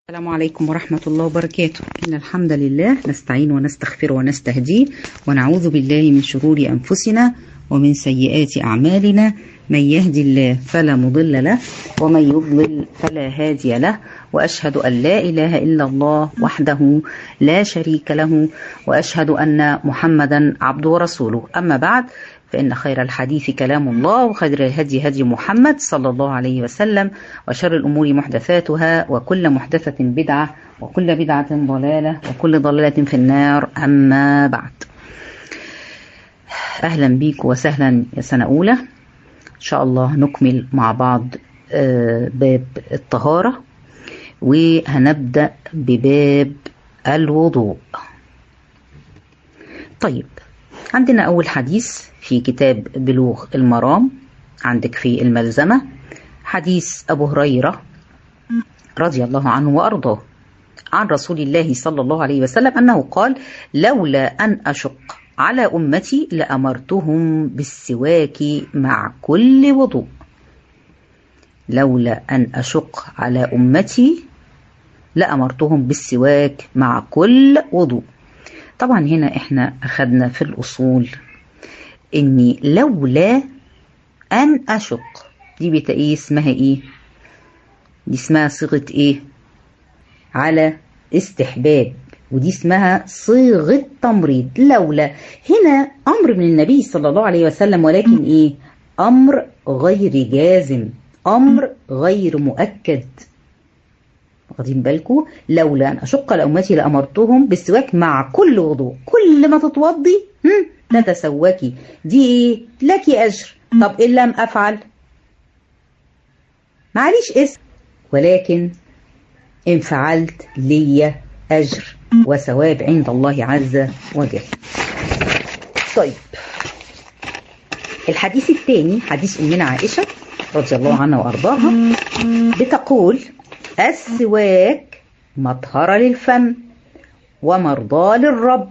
السلام عليكم ورحمة الله وبركاته إن الحمد لله نستعين ونستغفر ونستهديه ونعوذ بالله من شرور أنفسنا ومن سيئات أعمالنا من يهدي الله فلا مضل له ومن يضلل فلا هادي له وأشهد أن لا إله إلا الله وحده لا شريك له وأشهد أن محمدا عبده ورسوله أما بعد فإن خير الحديث كلام الله وخير الهدي هدي محمد صلى الله عليه وسلم وشر الأمور محدثاتها وكل محدثة بدعة وكل بدعة ضلالة وكل ضلالة في النار أما بعد أهلا بيك وسهلا يا سنة أولى إن شاء الله نكمل مع بعض باب الطهارة وهنبدأ بباب الوضوء طيب عندنا أول حديث في كتاب بلوغ المرام عندك في الملزمة حديث أبو هريرة رضي الله عنه وأرضاه عن رسول الله صلى الله عليه وسلم أنه قال لولا أن أشق على أمتي لأمرتهم بالسواك مع كل وضوء لولا أن أشق على أمتي لأمرتهم بالسواك مع كل وضوء طبعا هنا احنا أخذنا في الأصول إني لولا أن أشق دي بتا إيه اسمها إيه دي اسمها صيغة إيه على استحباب ودي اسمها صيغة تمريض لولا هنا أمر من النبي صلى الله عليه وسلم ولكن إيه أمر غير جازم أمر غير مؤكد واخدين بالكم لولا أن أشق لأمتي لأمرتهم بالسواك مع كل وضوء كل ما تتوضي تتسوكي دي إيه لك أجر طب إن لم أفعل معليش اسم ولكن إن فعلت لي أجر وثواب عند الله عز وجل طيب الحديث الثاني حديث أمنا عائشة رضي الله عنها وأرضاها بتقول السواك مطهرة للفم ومرضى للرب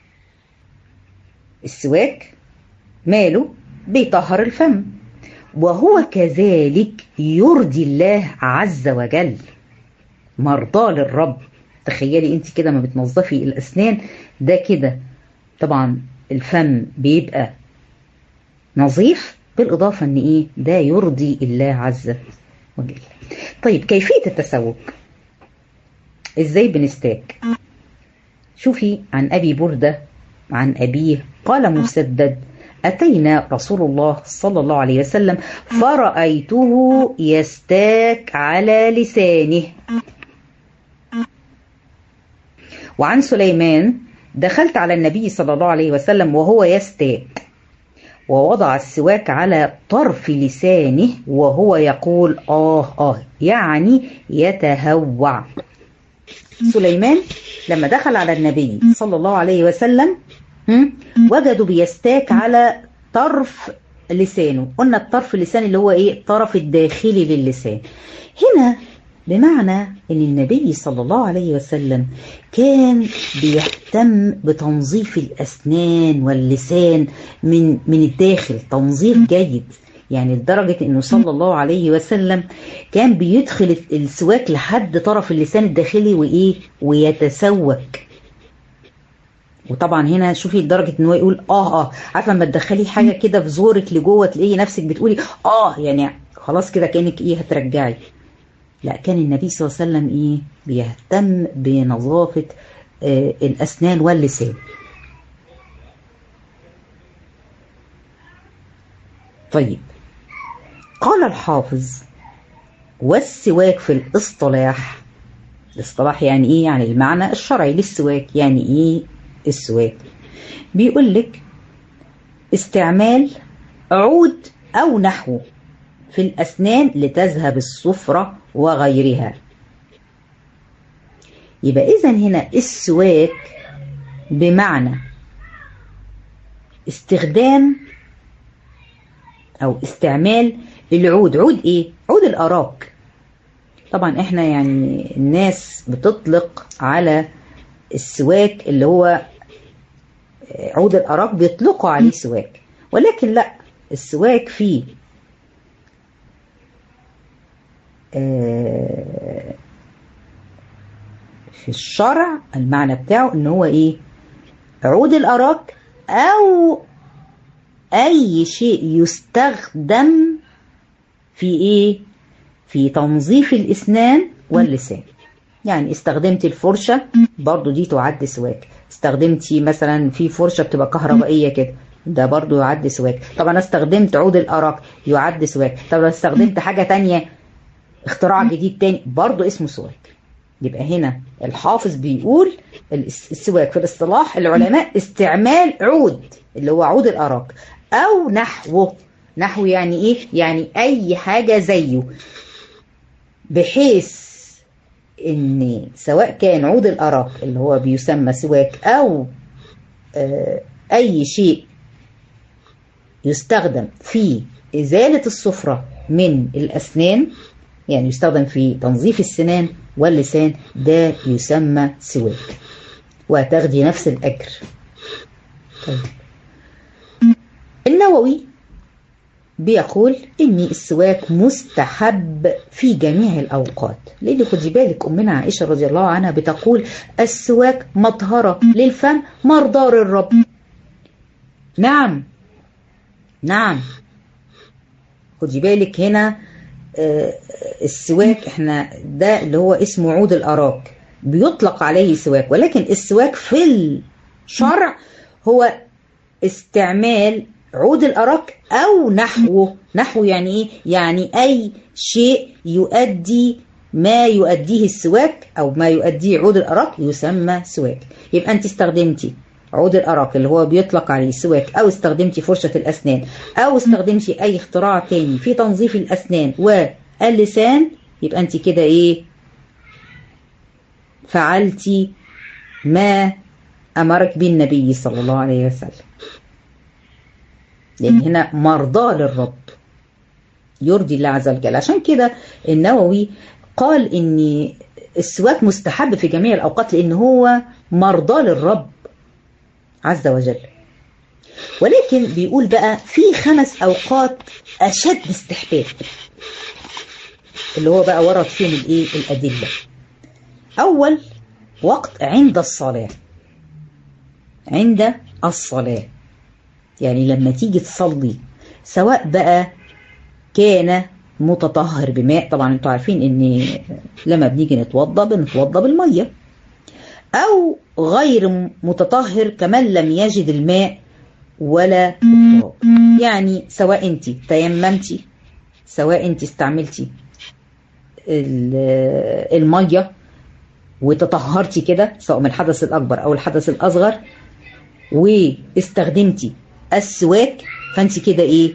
السواك ماله بيطهر الفم وهو كذلك يرضي الله عز وجل مرضى للرب تخيلي انت كده ما بتنظفي الاسنان ده كده طبعا الفم بيبقى نظيف بالاضافه ان ايه ده يرضي الله عز وجل طيب كيفيه التسوق ازاي بنستاك شوفي عن ابي برده عن ابيه قال مسدد أتينا رسول الله صلى الله عليه وسلم فرأيته يستاك على لسانه وعن سليمان دخلت على النبي صلى الله عليه وسلم وهو يستاك ووضع السواك على طرف لسانه وهو يقول آه آه يعني يتهوع سليمان لما دخل على النبي صلى الله عليه وسلم وجدوا بيستاك على طرف لسانه قلنا الطرف اللسان اللي هو ايه الطرف الداخلي للسان هنا بمعنى ان النبي صلى الله عليه وسلم كان بيهتم بتنظيف الاسنان واللسان من من الداخل تنظيف جيد يعني لدرجة انه صلى الله عليه وسلم كان بيدخل السواك لحد طرف اللسان الداخلي وايه ويتسوك وطبعا هنا شوفي لدرجه ان هو يقول اه اه عارفه لما تدخلي حاجه كده في زورك لجوه تلاقي نفسك بتقولي اه يعني خلاص كده كانك ايه هترجعي لا كان النبي صلى الله عليه وسلم ايه بيهتم بنظافه آه الاسنان واللسان طيب قال الحافظ والسواك في الاصطلاح الاصطلاح يعني ايه يعني المعنى الشرعي للسواك يعني ايه السواك بيقول لك استعمال عود أو نحوه في الأسنان لتذهب الصفرة وغيرها يبقى إذا هنا السواك بمعنى استخدام أو استعمال العود عود إيه؟ عود الأراك طبعا احنا يعني الناس بتطلق على السواك اللي هو عود الأراك بيطلقوا عليه سواك ولكن لا السواك فيه في الشرع المعنى بتاعه ان هو ايه عود الاراك او اي شيء يستخدم في ايه في تنظيف الاسنان واللسان يعني استخدمت الفرشة برضو دي تعد سواك استخدمتي مثلا في فرشة بتبقى كهربائية كده ده برضو يعد سواك طب انا استخدمت عود الاراك يعد سواك طب لو استخدمت حاجة تانية اختراع جديد تاني برضو اسمه سواك يبقى هنا الحافظ بيقول السواك في الاصطلاح العلماء استعمال عود اللي هو عود الاراك او نحوه نحو يعني ايه يعني اي حاجة زيه بحيث ان سواء كان عود الاراك اللي هو بيسمى سواك او اي شيء يستخدم في ازالة الصفرة من الاسنان يعني يستخدم في تنظيف السنان واللسان ده يسمى سواك وهتاخدي نفس الاجر طيب النووي بيقول ان السواك مستحب في جميع الاوقات لان خدي بالك امنا عائشه رضي الله عنها بتقول السواك مطهره للفم مرضى للرب نعم نعم خدي بالك هنا السواك احنا ده اللي هو اسمه عود الاراك بيطلق عليه سواك ولكن السواك في الشرع هو استعمال عود الأراك أو نحوه نحو يعني إيه؟ يعني أي شيء يؤدي ما يؤديه السواك أو ما يؤديه عود الأراك يسمى سواك يبقى أنت استخدمتي عود الأراك اللي هو بيطلق عليه سواك أو استخدمتي فرشة الأسنان أو استخدمتي أي اختراع تاني في تنظيف الأسنان واللسان يبقى أنت كده إيه فعلتي ما أمرك به النبي صلى الله عليه وسلم لأن هنا مرضى للرب يرضي الله عز وجل عشان كده النووي قال إن السواك مستحب في جميع الأوقات لأن هو مرضى للرب عز وجل ولكن بيقول بقى في خمس أوقات أشد استحباب اللي هو بقى ورد فيهم الإيه الأدلة أول وقت عند الصلاة عند الصلاة يعني لما تيجي تصلي سواء بقى كان متطهر بماء طبعا انتوا عارفين ان لما بنيجي نتوضى بنتوضى بالميه او غير متطهر كمان لم يجد الماء ولا التراب يعني سواء انت تيممتي سواء انت استعملتي الميه وتطهرتي كده سواء من الحدث الاكبر او الحدث الاصغر واستخدمتي السواك فانت كده ايه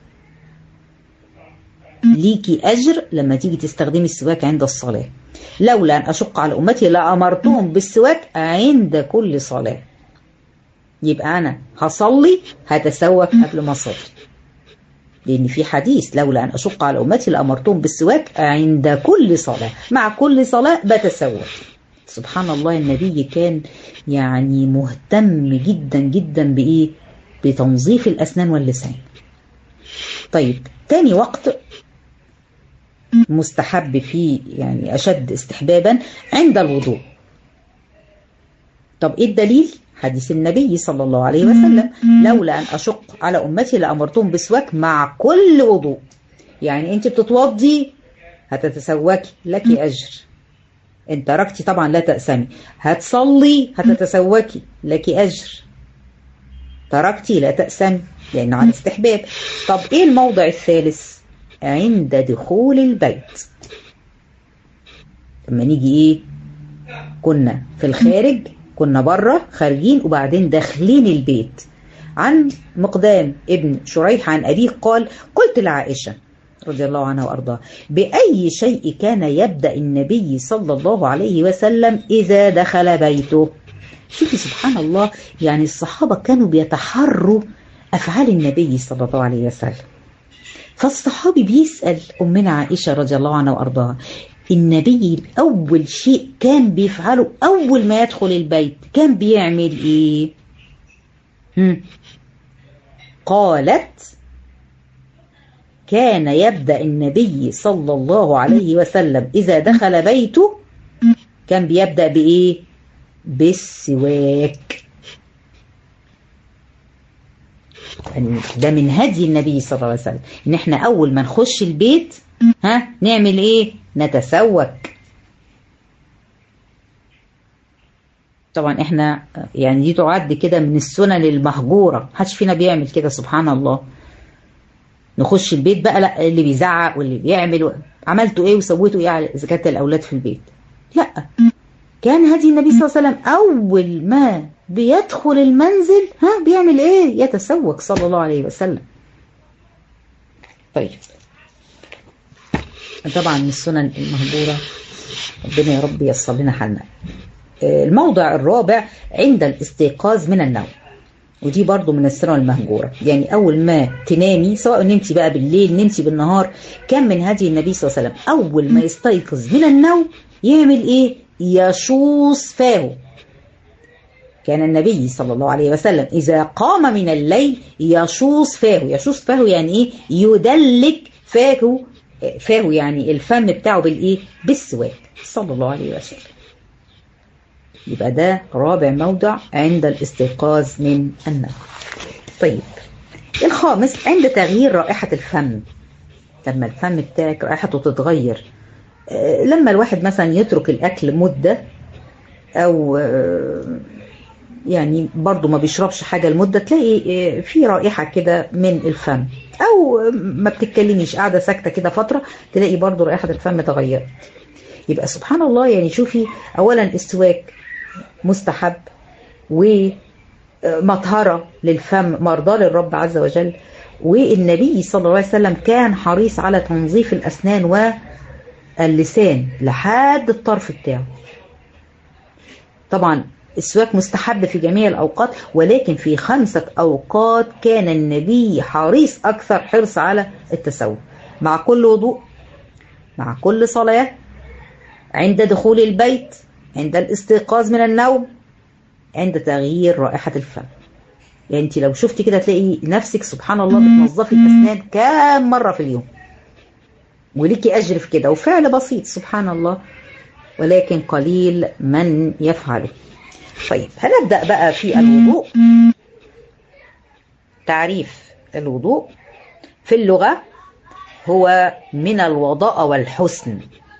ليكي اجر لما تيجي تستخدمي السواك عند الصلاه لولا ان اشق على امتي لامرتهم بالسواك عند كل صلاه يبقى انا هصلي هتسوك قبل ما اصلي لان في حديث لولا ان اشق على امتي لامرتهم بالسواك عند كل صلاه مع كل صلاه بتسوك سبحان الله النبي كان يعني مهتم جدا جدا بايه بتنظيف الأسنان واللسان طيب تاني وقت مستحب فيه يعني أشد استحبابا عند الوضوء طب إيه الدليل؟ حديث النبي صلى الله عليه وسلم لولا أن أشق على أمتي لأمرتهم بسواك مع كل وضوء يعني أنت بتتوضي هتتسوكي لك أجر إن تركتي طبعا لا تأسمي هتصلي هتتسوكي لك أجر تركتي لا تأسمي لأنه على استحباب طب إيه الموضع الثالث عند دخول البيت لما نيجي إيه كنا في الخارج كنا بره خارجين وبعدين داخلين البيت عن مقدام ابن شريح عن أبيه قال قلت لعائشة رضي الله عنها وأرضاها بأي شيء كان يبدأ النبي صلى الله عليه وسلم إذا دخل بيته شوفي سبحان الله يعني الصحابة كانوا بيتحروا أفعال النبي صلى الله عليه وسلم فالصحابي بيسأل أمنا عائشة رضي الله عنها وأرضاها النبي أول شيء كان بيفعله أول ما يدخل البيت كان بيعمل إيه هم. قالت كان يبدأ النبي صلى الله عليه وسلم إذا دخل بيته كان بيبدأ بإيه بالسواك يعني ده من هدي النبي صلى الله عليه وسلم ان احنا اول ما نخش البيت ها نعمل ايه نتسوك طبعا احنا يعني دي تعد كده من السنن المهجوره محدش فينا بيعمل كده سبحان الله نخش البيت بقى لا اللي بيزعق واللي بيعمل و... عملتوا ايه وسويتوا ايه على اذا كانت الاولاد في البيت لا كان هدي النبي صلى الله عليه وسلم اول ما بيدخل المنزل ها بيعمل ايه يتسوق صلى الله عليه وسلم طيب طبعا من السنن المهجوره ربنا يا رب ييسر لنا حالنا الموضع الرابع عند الاستيقاظ من النوم ودي برضو من السنة المهجورة يعني أول ما تنامي سواء نمتي بقى بالليل نمتي بالنهار كان من هدي النبي صلى الله عليه وسلم أول ما يستيقظ من النوم يعمل إيه يشوص فاه كان النبي صلى الله عليه وسلم إذا قام من الليل يشوص فاه يشوص فاه يعني إيه يدلك فاه فاه يعني الفم بتاعه بالإيه بالسواك صلى الله عليه وسلم يبقى ده رابع موضع عند الاستيقاظ من النوم طيب الخامس عند تغيير رائحة الفم لما الفم بتاعك رائحته تتغير لما الواحد مثلا يترك الأكل مدة أو يعني برضو ما بيشربش حاجة لمدة تلاقي في رائحة كده من الفم أو ما بتتكلميش قاعدة ساكتة كده فترة تلاقي برضو رائحة الفم تغيرت يبقى سبحان الله يعني شوفي أولا السواك مستحب ومطهرة للفم مرضى للرب عز وجل والنبي صلى الله عليه وسلم كان حريص على تنظيف الأسنان واللسان لحد الطرف بتاعه طبعا السواك مستحب في جميع الأوقات ولكن في خمسة أوقات كان النبي حريص أكثر حرص على التسوق مع كل وضوء مع كل صلاة عند دخول البيت عند الاستيقاظ من النوم عند تغيير رائحة الفم يعني انت لو شفتي كده تلاقي نفسك سبحان الله بتنظفي الأسنان كام مرة في اليوم وليكي أجر في كده وفعل بسيط سبحان الله ولكن قليل من يفعله طيب هنبدأ بقى في الوضوء تعريف الوضوء في اللغة هو من الوضاء والحسن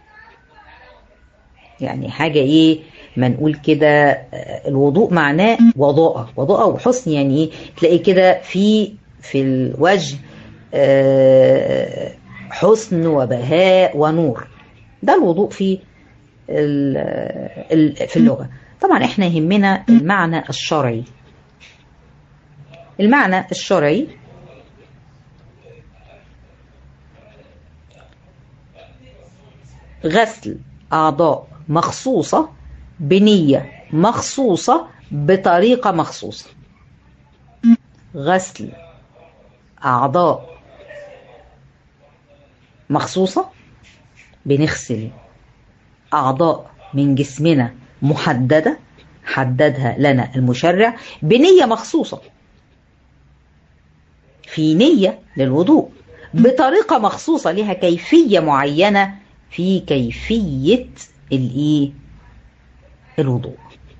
يعني حاجة ايه ما نقول كده الوضوء معناه وضاءة وضاءة وحسن يعني ايه تلاقي كده في في الوجه حسن وبهاء ونور ده الوضوء في في اللغة طبعا احنا يهمنا المعنى الشرعي المعنى الشرعي غسل أعضاء مخصوصة بنية مخصوصة بطريقة مخصوصة غسل أعضاء مخصوصة بنغسل أعضاء من جسمنا محددة حددها لنا المشرع بنية مخصوصة في نية للوضوء بطريقة مخصوصة لها كيفية معينة في كيفية الايه الوضوء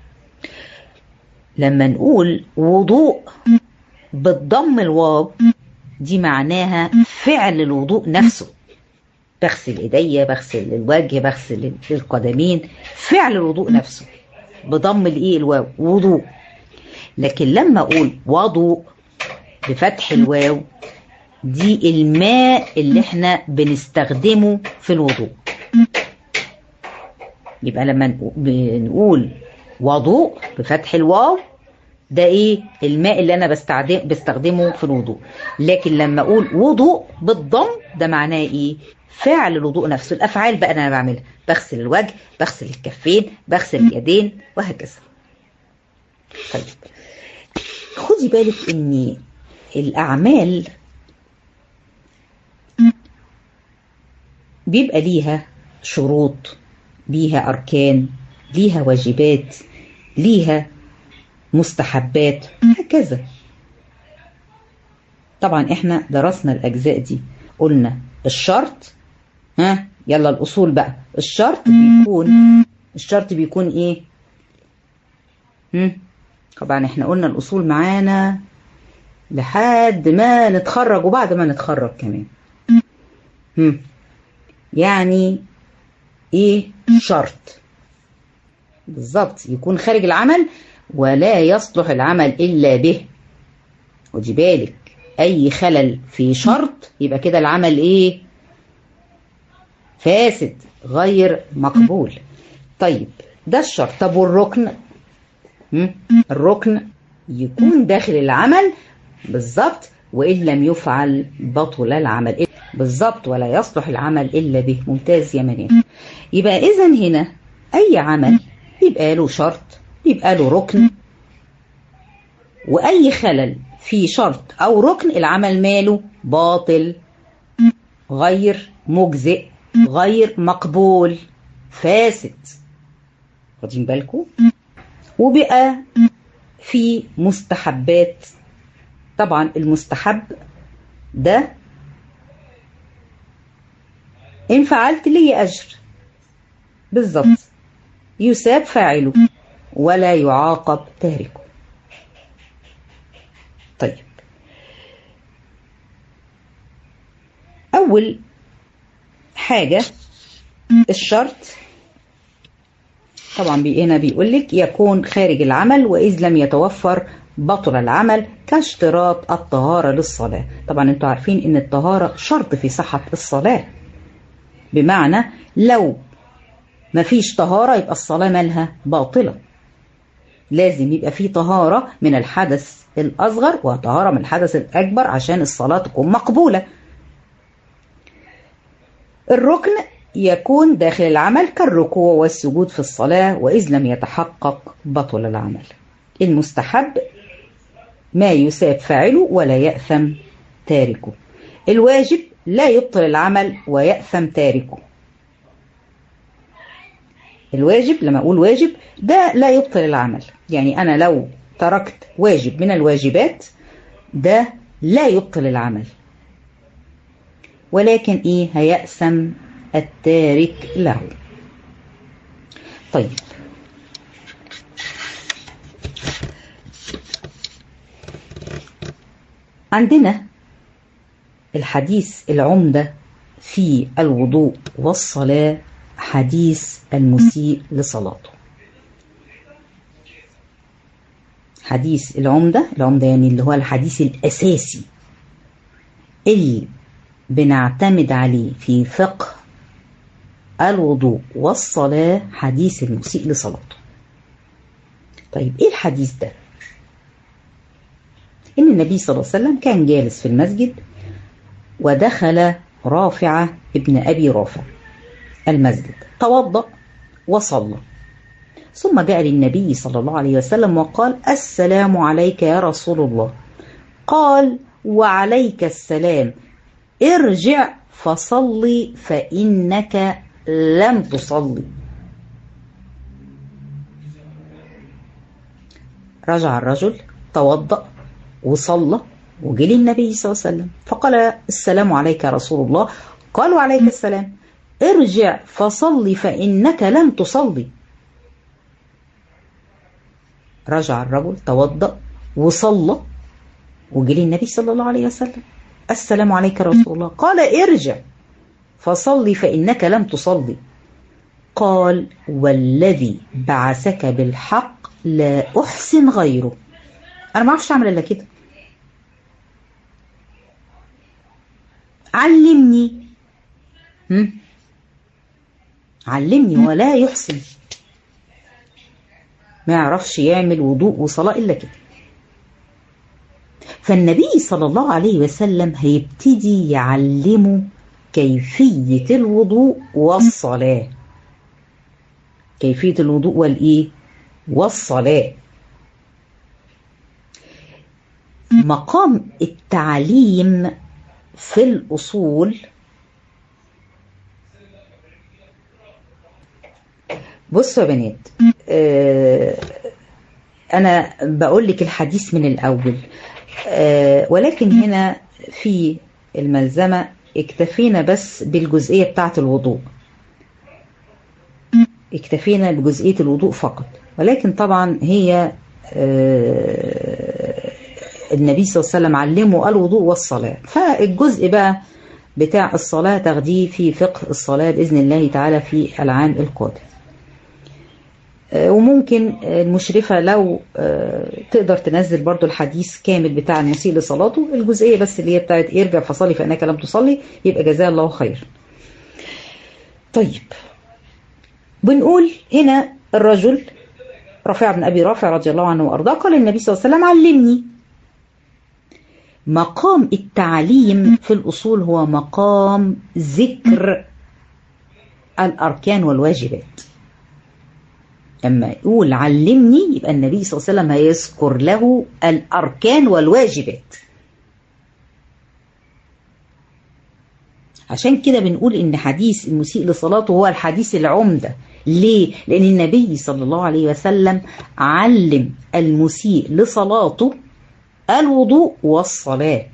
لما نقول وضوء بالضم الواو دي معناها فعل الوضوء نفسه بغسل ايديا بغسل الوجه بغسل القدمين فعل الوضوء نفسه بضم الايه الواو وضوء لكن لما اقول وضوء بفتح الواو دي الماء اللي احنا بنستخدمه في الوضوء يبقى لما بنقول وضوء بفتح الواو ده ايه الماء اللي انا بستخدم بستخدمه في الوضوء لكن لما اقول وضوء بالضم ده معناه ايه فعل الوضوء نفسه الافعال بقى انا بعملها بغسل الوجه بغسل الكفين بغسل اليدين وهكذا طيب خدي بالك ان الاعمال بيبقى ليها شروط ليها أركان ليها واجبات ليها مستحبات هكذا طبعا احنا درسنا الأجزاء دي قلنا الشرط ها يلا الأصول بقى الشرط بيكون الشرط بيكون ايه هم؟ طبعا احنا قلنا الاصول معانا لحد ما نتخرج وبعد ما نتخرج كمان هم. يعني ايه شرط بالظبط يكون خارج العمل ولا يصلح العمل الا به ودي بالك اي خلل في شرط يبقى كده العمل ايه فاسد غير مقبول طيب ده الشرط طب والركن هم؟ الركن يكون داخل العمل بالظبط وإن لم يفعل بطل العمل بالظبط ولا يصلح العمل إلا به ممتاز يا مريم يبقى إذا هنا أي عمل بيبقى له شرط بيبقى له ركن وأي خلل في شرط أو ركن العمل ماله باطل غير مجزئ غير مقبول فاسد واخدين بالكم وبقى في مستحبات طبعا المستحب ده إن فعلت لي أجر بالظبط يساب فاعله ولا يعاقب تاركه طيب أول حاجة الشرط طبعا بي هنا بيقول لك يكون خارج العمل وإذ لم يتوفر بطل العمل كاشتراط الطهارة للصلاة طبعا انتوا عارفين ان الطهارة شرط في صحة الصلاة بمعنى لو ما فيش طهارة يبقى الصلاة مالها باطلة لازم يبقى في طهارة من الحدث الأصغر وطهارة من الحدث الأكبر عشان الصلاة تكون مقبولة الركن يكون داخل العمل كالركوع والسجود في الصلاة وإذ لم يتحقق بطل العمل المستحب ما يساب فاعله ولا يأثم تاركه الواجب لا يبطل العمل ويأثم تاركه الواجب لما أقول واجب ده لا يبطل العمل يعني أنا لو تركت واجب من الواجبات ده لا يبطل العمل ولكن إيه هيأثم التارك له طيب عندنا الحديث العمدة في الوضوء والصلاة حديث المسيء لصلاته حديث العمدة العمدة يعني اللي هو الحديث الأساسي اللي بنعتمد عليه في فقه الوضوء والصلاة حديث المسيء لصلاته طيب ايه الحديث ده ان النبي صلى الله عليه وسلم كان جالس في المسجد ودخل رافعة ابن أبي رافع المسجد توضأ وصلى ثم جاء للنبي صلى الله عليه وسلم وقال السلام عليك يا رسول الله قال وعليك السلام ارجع فصلي فإنك لم تصلي رجع الرجل توضأ وصلى وجه للنبي صلى الله عليه وسلم فقال السلام عليك يا رسول الله قال وعليك السلام ارجع فصلي فإنك لم تصلي رجع الرجل توضأ وصلى وجه للنبي صلى الله عليه وسلم السلام عليك يا رسول الله قال ارجع فصلي فإنك لم تصلي قال والذي بعثك بالحق لا أحسن غيره أنا ما أعرفش أعمل إلا كده علمني هم؟ علمني ولا يحسن ما يعرفش يعمل وضوء وصلاة إلا كده فالنبي صلى الله عليه وسلم هيبتدي يعلمه كيفية الوضوء والصلاة كيفية الوضوء والإيه والصلاة مقام التعليم في الأصول بصوا يا بنات آه أنا بقول لك الحديث من الأول آه ولكن هنا في الملزمة اكتفينا بس بالجزئية بتاعة الوضوء اكتفينا بجزئية الوضوء فقط ولكن طبعا هي النبي صلى الله عليه وسلم علمه الوضوء والصلاة فالجزء بقى بتاع الصلاة تاخديه في فقه الصلاة بإذن الله تعالى في العام القادم وممكن المشرفة لو تقدر تنزل برضو الحديث كامل بتاع المسيء لصلاته الجزئية بس اللي هي بتاعت ارجع فصلي فإنك لم تصلي يبقى جزاه الله خير طيب بنقول هنا الرجل رافع بن أبي رافع رضي الله عنه وأرضاه قال النبي صلى الله عليه وسلم علمني مقام التعليم في الأصول هو مقام ذكر الأركان والواجبات لما يقول علمني يبقى النبي صلى الله عليه وسلم هيذكر له الأركان والواجبات عشان كده بنقول إن حديث المسيء لصلاته هو الحديث العمدة ليه؟ لأن النبي صلى الله عليه وسلم علم المسيء لصلاته الوضوء والصلاة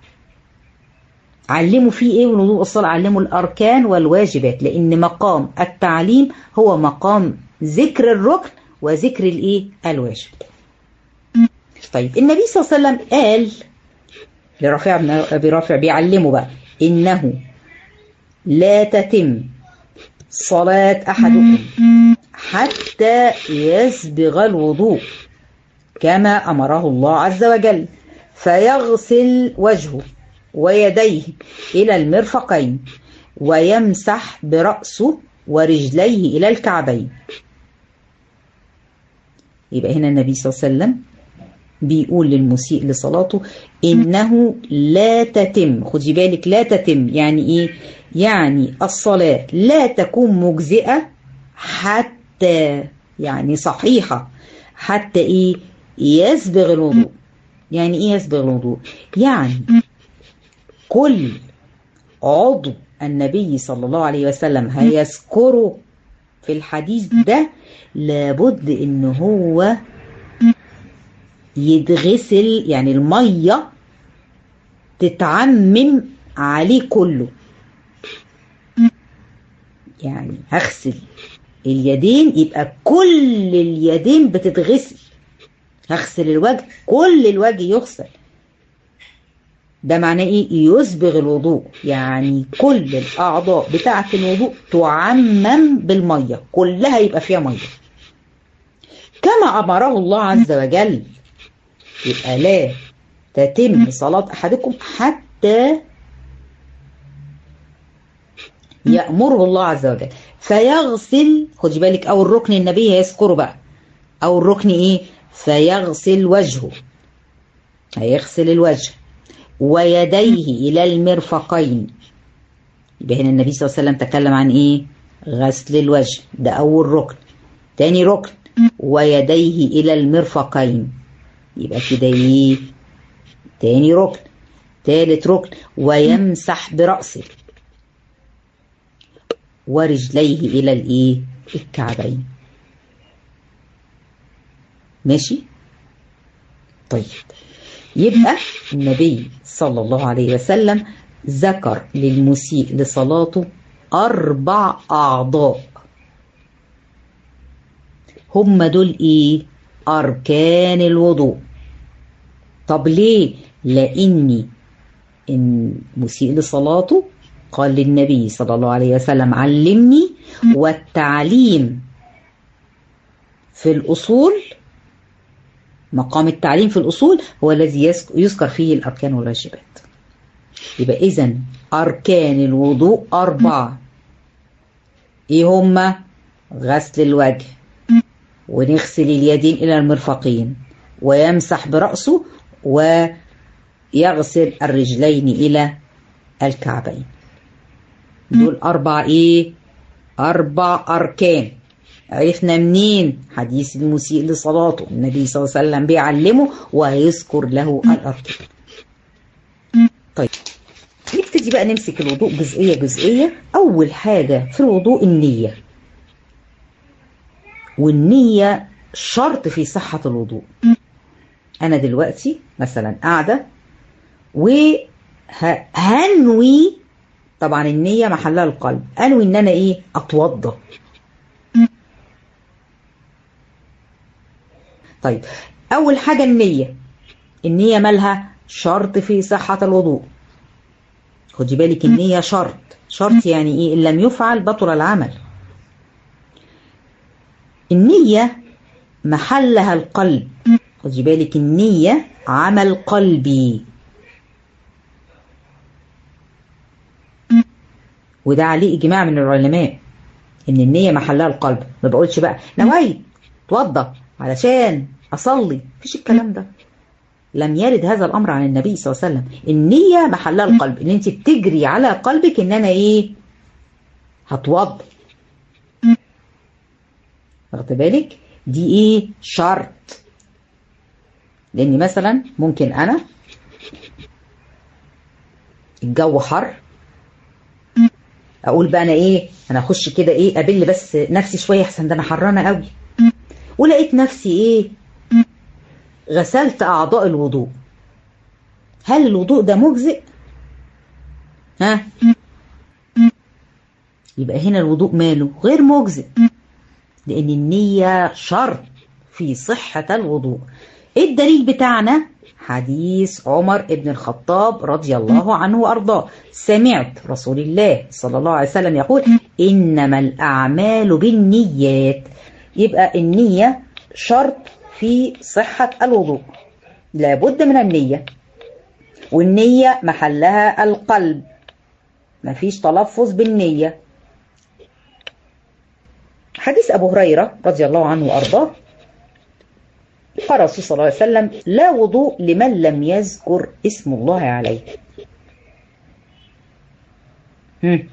علموا فيه ايه الوضوء والصلاة علموا الأركان والواجبات لأن مقام التعليم هو مقام ذكر الركن وذكر الايه الواجب طيب النبي صلى الله عليه وسلم قال لرافع بن ابي رافع بيعلمه بقى انه لا تتم صلاة احدكم حتى يسبغ الوضوء كما امره الله عز وجل فيغسل وجهه ويديه الى المرفقين ويمسح برأسه ورجليه الى الكعبين يبقى هنا النبي صلى الله عليه وسلم بيقول للمسيء لصلاته إنه لا تتم خدي بالك لا تتم يعني إيه يعني الصلاة لا تكون مجزئة حتى يعني صحيحة حتى إيه يسبغ الوضوء يعني إيه يسبغ الوضوء يعني كل عضو النبي صلى الله عليه وسلم هيذكره في الحديث ده لابد ان هو يتغسل يعني المية تتعمم عليه كله يعني هغسل اليدين يبقى كل اليدين بتتغسل هغسل الوجه كل الوجه يغسل ده معناه ايه يسبغ الوضوء يعني كل الاعضاء بتاعه الوضوء تعمم بالميه كلها يبقى فيها ميه كما امره الله عز وجل يبقى لا تتم صلاه احدكم حتى يامره الله عز وجل فيغسل خدي بالك او الركن النبي هيذكره بقى او الركن ايه فيغسل وجهه هيغسل الوجه ويديه إلى المرفقين يبقى هنا النبي صلى الله عليه وسلم تكلم عن إيه غسل الوجه ده أول ركن تاني ركن ويديه إلى المرفقين يبقى كده إيه تاني ركن تالت ركن ويمسح برأسه ورجليه إلى الإيه الكعبين ماشي طيب يبقى النبي صلى الله عليه وسلم ذكر للمسيء لصلاته أربع أعضاء هم دول إيه؟ أركان الوضوء طب ليه؟ لأني المسيء لصلاته قال للنبي صلى الله عليه وسلم علمني والتعليم في الأصول مقام التعليم في الأصول هو الذي يذكر فيه الأركان والواجبات يبقى إذا أركان الوضوء أربعة إيه هما غسل الوجه ونغسل اليدين إلى المرفقين ويمسح برأسه ويغسل الرجلين إلى الكعبين دول أربع إيه أربع أركان عرفنا منين حديث المسيء لصلاته النبي صلى الله عليه وسلم بيعلمه ويذكر له الأركان طيب نبتدي بقى نمسك الوضوء جزئية جزئية أول حاجة في الوضوء النية والنية شرط في صحة الوضوء أنا دلوقتي مثلا قاعدة وهنوي طبعا النية محلها القلب أنوي إن أنا إيه أتوضى طيب أول حاجة النية النية مالها شرط في صحة الوضوء خدي بالك النية شرط شرط يعني إيه إن لم يفعل بطل العمل النية محلها القلب خدي بالك النية عمل قلبي وده عليه إجماع من العلماء إن النية محلها القلب ما بقولش بقى نويت اتوضى علشان أصلي مفيش الكلام ده لم يرد هذا الأمر عن النبي صلى الله عليه وسلم النية محلها القلب إن أنت بتجري على قلبك إن أنا إيه هتوضى واخد بالك دي إيه شرط لأن مثلا ممكن أنا الجو حر اقول بقى انا ايه انا اخش كده ايه ابل بس نفسي شويه احسن ده انا حرانه قوي ولقيت نفسي ايه غسلت اعضاء الوضوء هل الوضوء ده مجزئ ها يبقى هنا الوضوء ماله غير مجزئ لان النيه شرط في صحه الوضوء ايه الدليل بتاعنا حديث عمر بن الخطاب رضي الله عنه وارضاه سمعت رسول الله صلى الله عليه وسلم يقول انما الاعمال بالنيات يبقى النيه شرط في صحه الوضوء لابد من النيه والنيه محلها القلب مفيش تلفظ بالنيه حديث ابو هريره رضي الله عنه وارضاه قال الرسول صلى الله عليه وسلم لا وضوء لمن لم يذكر اسم الله عليه هم.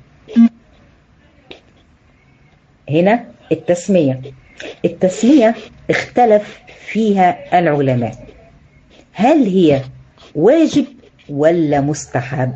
هنا التسمية التسمية اختلف فيها العلماء هل هي واجب ولا مستحب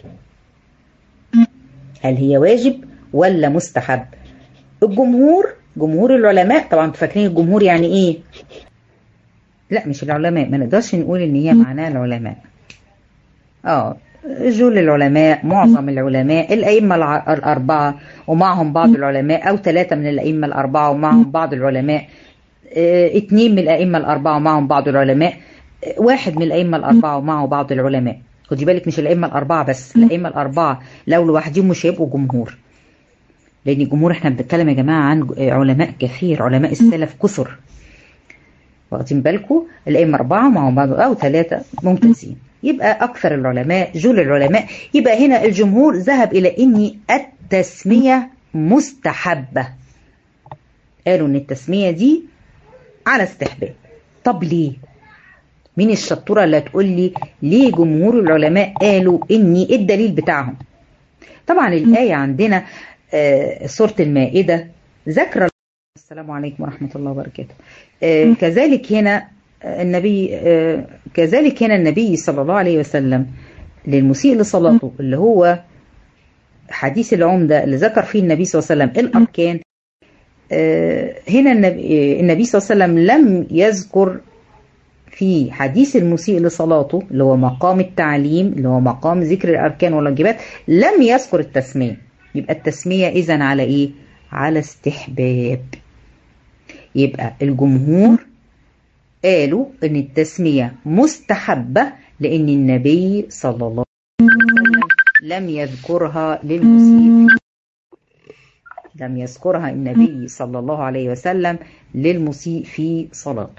هل هي واجب ولا مستحب الجمهور جمهور العلماء طبعا انتوا فاكرين الجمهور يعني ايه لا مش العلماء ما نقدرش نقول ان هي معناها العلماء اه جل العلماء معظم العلماء الأئمة الأربعة ومعهم بعض العلماء أو ثلاثة من الأئمة الأربعة ومعهم بعض العلماء اه اتنين من الأئمة الأربعة ومعهم بعض العلماء اه واحد من الأئمة الأربعة ومعه بعض العلماء خدي بالك مش الأئمة الأربعة بس الأئمة الأربعة لو لوحدهم مش هيبقوا جمهور لأن الجمهور احنا بنتكلم يا جماعة عن علماء كثير علماء السلف كثر واخدين بالكم الأئمة أربعة ومعهم بعض أو ثلاثة ممتازين يبقى أكثر العلماء جل العلماء يبقى هنا الجمهور ذهب إلى أن التسمية مستحبة قالوا أن التسمية دي على استحباب طب ليه؟ مين الشطورة اللي هتقول لي ليه جمهور العلماء قالوا إني الدليل بتاعهم طبعا الآية عندنا آه سورة المائدة ذكر السلام عليكم ورحمة الله وبركاته آه كذلك هنا النبي آه كذلك هنا النبي صلى الله عليه وسلم للمسيء لصلاته اللي هو حديث العمدة اللي ذكر فيه النبي صلى الله عليه وسلم الأركان آه هنا النبي, النبي صلى الله عليه وسلم لم يذكر في حديث المسيء لصلاته اللي هو مقام التعليم اللي هو مقام ذكر الأركان والواجبات لم يذكر التسمية يبقى التسمية إذا على إيه؟ على استحباب يبقى الجمهور قالوا ان التسمية مستحبة لان النبي صلى الله عليه وسلم لم يذكرها للمسيء لم يذكرها النبي صلى الله عليه وسلم للمسيء في صلاته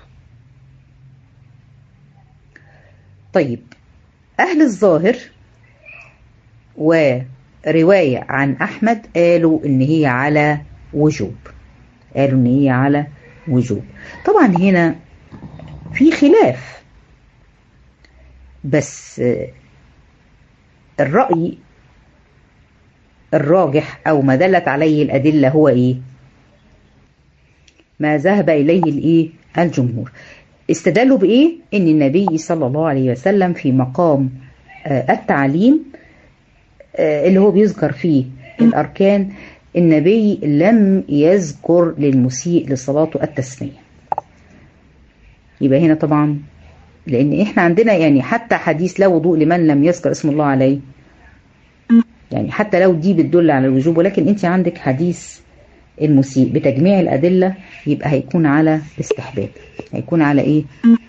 طيب أهل الظاهر ورواية عن أحمد قالوا إن هي على وجوب قالوا إن هي على وجوب طبعا هنا في خلاف بس الرأي الراجح أو ما دلت عليه الأدلة هو إيه ما ذهب إليه الإيه الجمهور استدلوا بإيه إن النبي صلى الله عليه وسلم في مقام التعليم اللي هو بيذكر فيه الأركان النبي لم يذكر للمسيء لصلاته التسميه يبقى هنا طبعا لان احنا عندنا يعني حتى حديث لا وضوء لمن لم يذكر اسم الله عليه يعني حتى لو دي بتدل على الوجوب ولكن انت عندك حديث المسيء بتجميع الأدلة يبقى هيكون على استحباب هيكون على إيه؟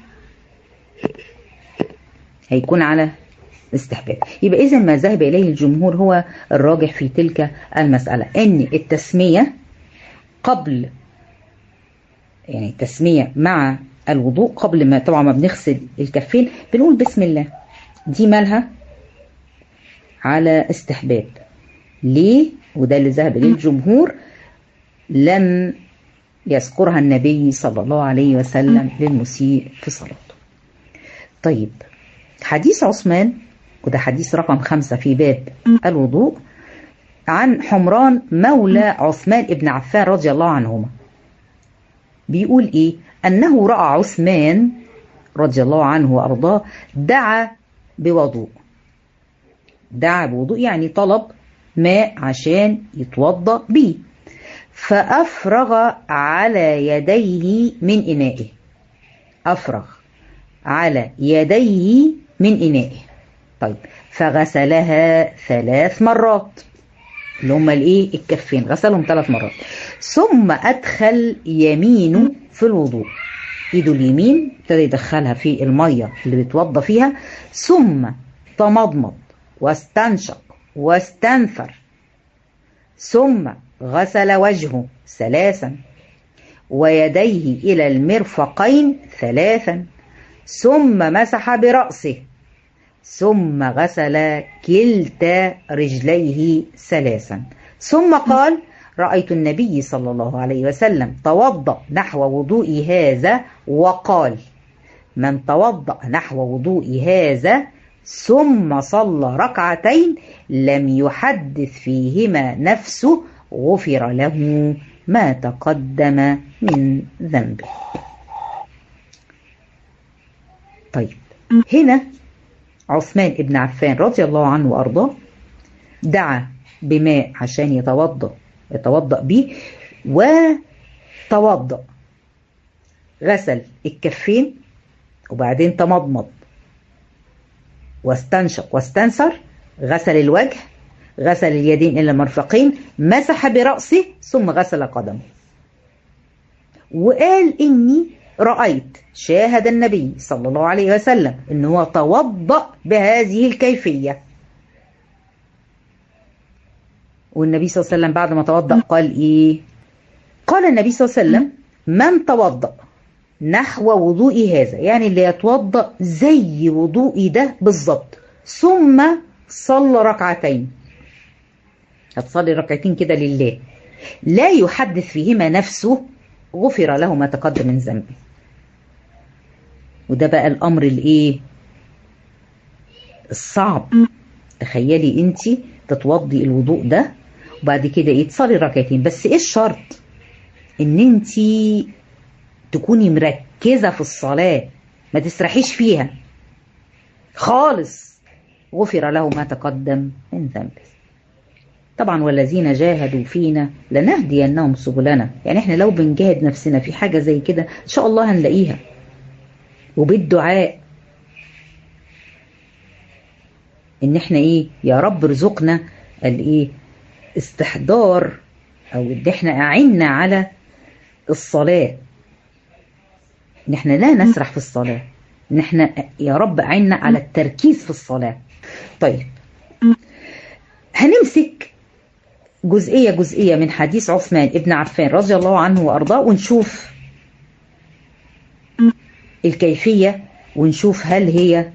هيكون على استحباب يبقى إذا ما ذهب إليه الجمهور هو الراجح في تلك المسألة أن التسمية قبل يعني التسمية مع الوضوء قبل ما طبعا ما بنغسل الكفين بنقول بسم الله دي مالها على استحباب ليه وده اللي ذهب اليه الجمهور لم يذكرها النبي صلى الله عليه وسلم للمسيء في صلاته طيب حديث عثمان وده حديث رقم خمسة في باب الوضوء عن حمران مولى عثمان ابن عفان رضي الله عنهما بيقول ايه انه راى عثمان رضي الله عنه وارضاه دعا بوضوء دعا بوضوء يعني طلب ماء عشان يتوضا بيه فافرغ على يديه من انائه افرغ على يديه من انائه طيب فغسلها ثلاث مرات اللي هما الايه الكفين غسلهم ثلاث مرات ثم ادخل يمينه في الوضوء ايده اليمين ابتدى يدخلها في الميه اللي بيتوضى فيها ثم تمضمض واستنشق واستنثر ثم غسل وجهه ثلاثا ويديه الى المرفقين ثلاثا ثم مسح براسه ثم غسل كلتا رجليه ثلاثا ثم قال رأيت النبي صلى الله عليه وسلم توضأ نحو وضوء هذا وقال من توضأ نحو وضوء هذا ثم صلى ركعتين لم يحدث فيهما نفسه غفر له ما تقدم من ذنبه طيب هنا عثمان بن عفان رضي الله عنه وأرضاه دعا بماء عشان يتوضأ يتوضأ به وتوضأ غسل الكفين وبعدين تمضمض واستنشق واستنثر غسل الوجه غسل اليدين إلى المرفقين مسح برأسه ثم غسل قدمه وقال إني رأيت شاهد النبي صلى الله عليه وسلم إن هو توضأ بهذه الكيفية والنبي صلى الله عليه وسلم بعد ما توضأ قال إيه قال النبي صلى الله عليه وسلم من توضأ نحو وضوء هذا يعني اللي يتوضأ زي وضوئي ده بالظبط ثم صلى ركعتين هتصلي ركعتين كده لله لا يحدث فيهما نفسه غفر له ما تقدم من ذنبه وده بقى الامر الايه الصعب تخيلي انت تتوضي الوضوء ده وبعد كده ايه تصلي ركعتين بس ايه الشرط ان انت تكوني مركزة في الصلاة ما تسرحيش فيها خالص غفر له ما تقدم من ذنبه طبعا والذين جاهدوا فينا لنهدينهم سبلنا يعني احنا لو بنجاهد نفسنا في حاجة زي كده ان شاء الله هنلاقيها وبالدعاء ان احنا ايه يا رب ارزقنا الايه استحضار او ان احنا اعنا على الصلاة ان احنا لا نسرح في الصلاة ان احنا يا رب اعنا على التركيز في الصلاة طيب هنمسك جزئية جزئية من حديث عثمان ابن عفان رضي الله عنه وأرضاه ونشوف الكيفية ونشوف هل هي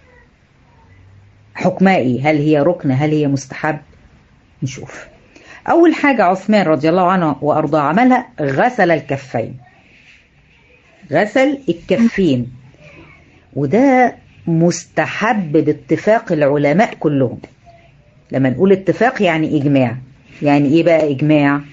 حكمها ايه هل هي ركن هل هي مستحب نشوف أول حاجة عثمان رضي الله عنه وأرضاه عملها غسل الكفين غسل الكفين وده مستحب باتفاق العلماء كلهم لما نقول اتفاق يعني إجماع يعني إيه بقى إجماع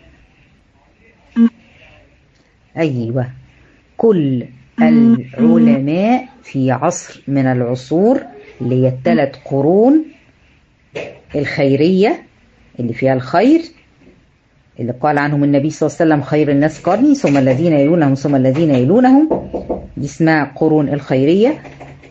أيوة كل العلماء في عصر من العصور اللي هي الثلاث قرون الخيرية اللي فيها الخير اللي قال عنهم النبي صلى الله عليه وسلم خير الناس قرني ثم الذين يلونهم ثم الذين يلونهم دي اسمها قرون الخيرية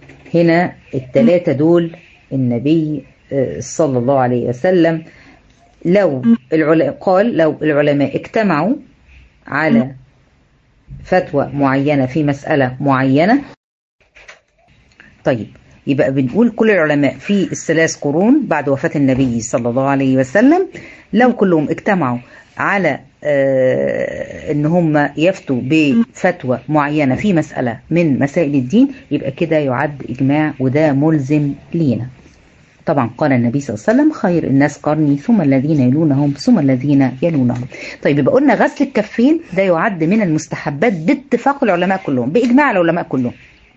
هنا الثلاثة دول النبي صلى الله عليه وسلم لو العلماء قال لو العلماء اجتمعوا على فتوى معينة في مسألة معينة طيب يبقى بنقول كل العلماء في الثلاث قرون بعد وفاة النبي صلى الله عليه وسلم لو كلهم اجتمعوا على آه ان هم يفتوا بفتوى معينة في مسألة من مسائل الدين يبقى كده يعد اجماع وده ملزم لينا طبعا قال النبي صلى الله عليه وسلم خير الناس قرني ثم الذين يلونهم ثم الذين يلونهم طيب يبقى قلنا غسل الكفين ده يعد من المستحبات باتفاق العلماء كلهم باجماع العلماء كلهم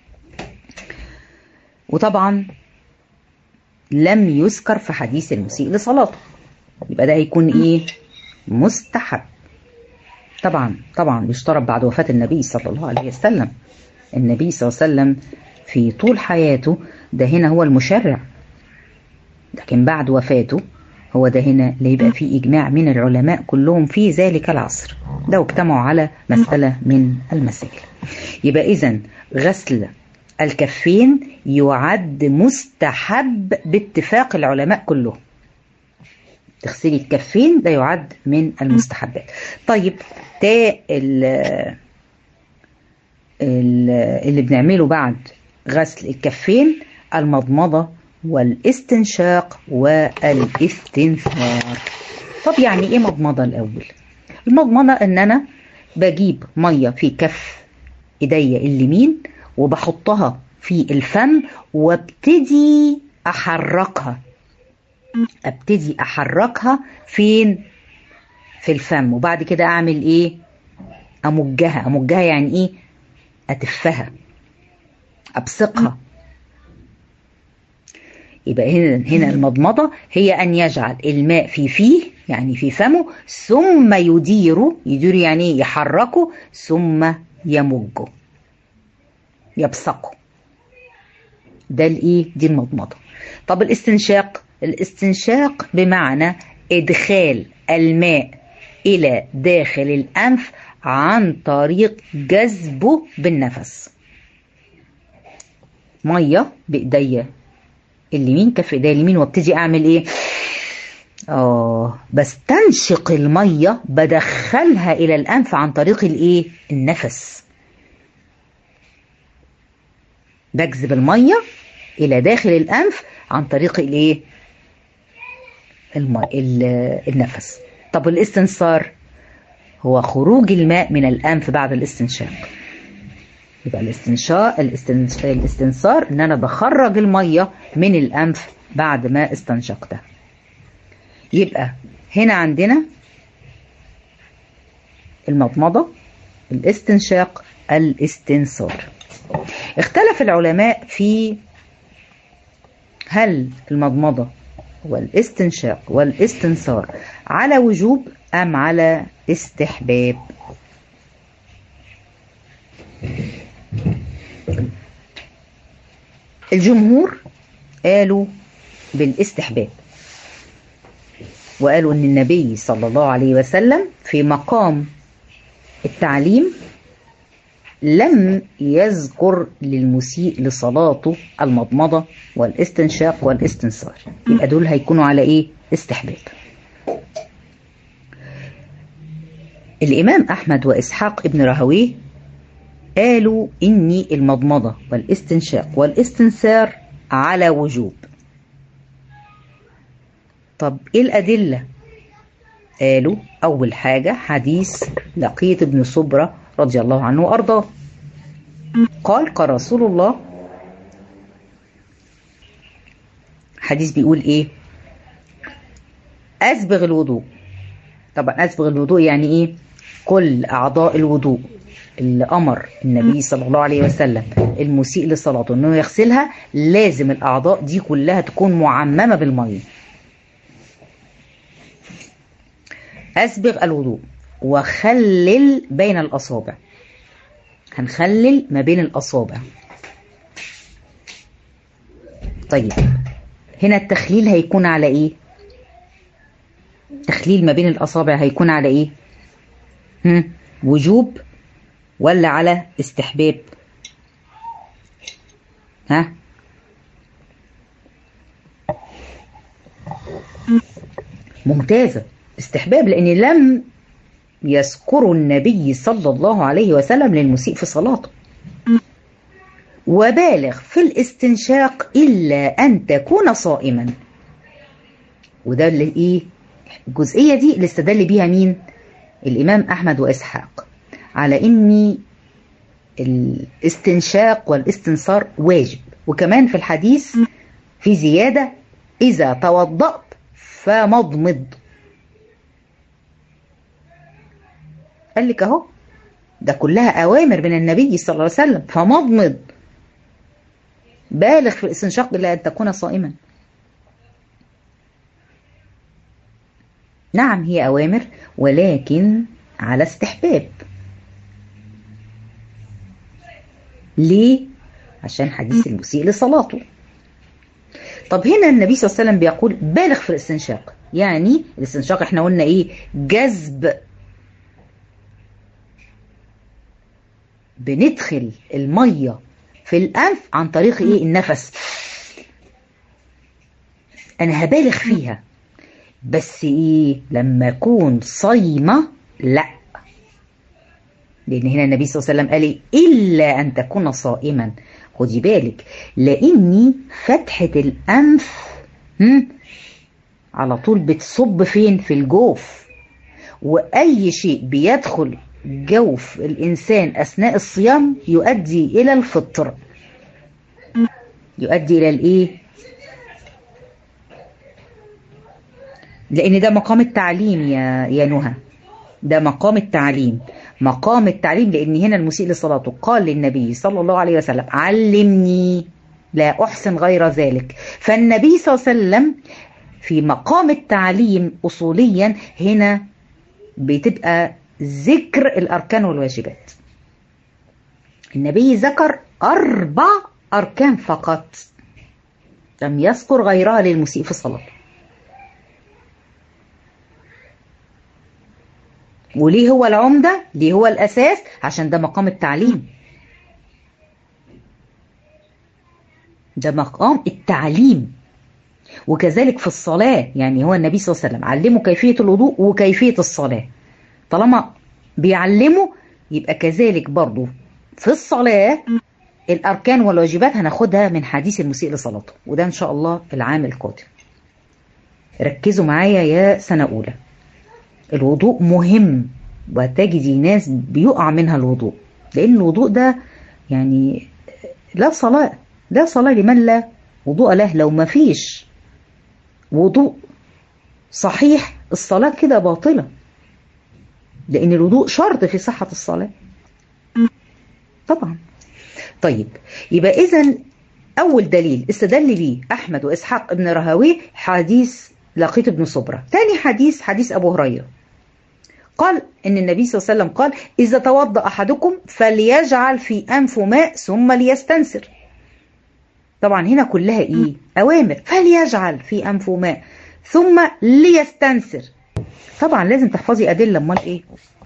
وطبعا لم يذكر في حديث المسيء لصلاته يبقى ده هيكون ايه مستحب طبعا طبعا يشترط بعد وفاة النبي صلى الله عليه وسلم النبي صلى الله عليه وسلم في طول حياته ده هنا هو المشرع لكن بعد وفاته هو ده هنا اللي يبقى فيه إجماع من العلماء كلهم في ذلك العصر لو اجتمعوا على مسألة من المسائل يبقى إذا غسل الكفين يعد مستحب باتفاق العلماء كلهم تغسلي الكفين ده يعد من المستحبات طيب ده اللي بنعمله بعد غسل الكفين المضمضة والاستنشاق والاستنثار طب يعني ايه مضمضة الاول المضمضة ان انا بجيب مية في كف ايديا اليمين وبحطها في الفم وابتدي احركها ابتدي احركها فين في الفم وبعد كده اعمل ايه امجها امجها يعني ايه اتفها ابصقها يبقى هنا هنا المضمضة هي أن يجعل الماء في فيه يعني في فمه ثم يديره يدير يعني يحركه ثم يمجه يبصقه ده الايه دي المضمضة طب الاستنشاق الاستنشاق بمعنى ادخال الماء الى داخل الانف عن طريق جذبه بالنفس ميه بايديا اليمين كف ايديا اليمين وابتدي اعمل ايه اه بستنشق الميه بدخلها الى الانف عن طريق الايه النفس بجذب الميه الى داخل الانف عن طريق الايه الم... النفس طب الاستنثار هو خروج الماء من الانف بعد الاستنشاق يبقى الاستنشاق الاستنثار ان انا بخرج الميه من الانف بعد ما استنشقتها يبقى هنا عندنا المضمضه الاستنشاق الاستنثار اختلف العلماء في هل المضمضه والاستنشاق والاستنثار على وجوب ام على استحباب الجمهور قالوا بالاستحباب وقالوا ان النبي صلى الله عليه وسلم في مقام التعليم لم يذكر للمسيء لصلاته المضمضة والاستنشاق والاستنثار يبقى دول هيكونوا على ايه استحباب الامام احمد واسحاق ابن راهويه قالوا اني المضمضة والاستنشاق والاستنثار على وجوب طب ايه الادلة قالوا اول حاجة حديث لقيت ابن صبرة رضي الله عنه وارضاه قال قال رسول الله حديث بيقول ايه اسبغ الوضوء طبعا اسبغ الوضوء يعني ايه كل اعضاء الوضوء اللي امر النبي صلى الله عليه وسلم المسيء لصلاته انه يغسلها لازم الاعضاء دي كلها تكون معممه بالميه اسبغ الوضوء وخلل بين الاصابع هنخلل ما بين الاصابع طيب هنا التخليل هيكون على ايه تخليل ما بين الاصابع هيكون على ايه هم؟ وجوب ولا على استحباب ها ممتازة استحباب لأن لم يذكر النبي صلى الله عليه وسلم للمسيء في صلاته وبالغ في الاستنشاق إلا أن تكون صائما وده اللي إيه الجزئية دي اللي استدل بيها مين الإمام أحمد وإسحاق على إن الاستنشاق والاستنصار واجب وكمان في الحديث في زيادة إذا توضأت فمضمض قال لك أهو ده كلها أوامر من النبي صلى الله عليه وسلم فمضمض بالغ في الاستنشاق إلا أن تكون صائما نعم هي أوامر ولكن على استحباب ليه؟ عشان حديث المسيء لصلاته طب هنا النبي صلى الله عليه وسلم بيقول بالغ في الاستنشاق يعني الاستنشاق احنا قلنا ايه جذب بندخل المية في الأنف عن طريق ايه النفس انا هبالغ فيها بس ايه لما اكون صايمة لا لان هنا النبي صلى الله عليه وسلم قال إيه؟ الا ان تكون صائما خدي بالك لاني فتحة الانف هم على طول بتصب فين في الجوف واي شيء بيدخل جوف الانسان اثناء الصيام يؤدي الى الفطر يؤدي الى الايه لان ده مقام التعليم يا يا نهى ده مقام التعليم مقام التعليم لان هنا المسيء لصلاته قال للنبي صلى الله عليه وسلم علمني لا احسن غير ذلك فالنبي صلى الله عليه وسلم في مقام التعليم اصوليا هنا بتبقى ذكر الاركان والواجبات النبي ذكر اربع اركان فقط لم يذكر غيرها للمسيء في صلاته وليه هو العمدة ليه هو الأساس عشان ده مقام التعليم ده مقام التعليم وكذلك في الصلاة يعني هو النبي صلى الله عليه وسلم علمه كيفية الوضوء وكيفية الصلاة طالما بيعلمه يبقى كذلك برضو في الصلاة الأركان والواجبات هناخدها من حديث المسيء لصلاته وده إن شاء الله العام القادم ركزوا معايا يا سنة أولى الوضوء مهم وتجدي ناس بيقع منها الوضوء لأن الوضوء ده يعني لا صلاة لا صلاة لمن لا وضوء له لو ما فيش وضوء صحيح الصلاة كده باطلة لأن الوضوء شرط في صحة الصلاة طبعا طيب يبقى إذا أول دليل استدل بيه أحمد وإسحاق ابن رهويه حديث لقيت ابن صبرة تاني حديث حديث أبو هريرة قال إن النبي صلى الله عليه وسلم قال إذا توضأ أحدكم فليجعل في أنفه ماء ثم ليستنسر طبعا هنا كلها إيه أوامر فليجعل في أنفه ماء ثم ليستنسر طبعا لازم تحفظي أدلة أمال إيه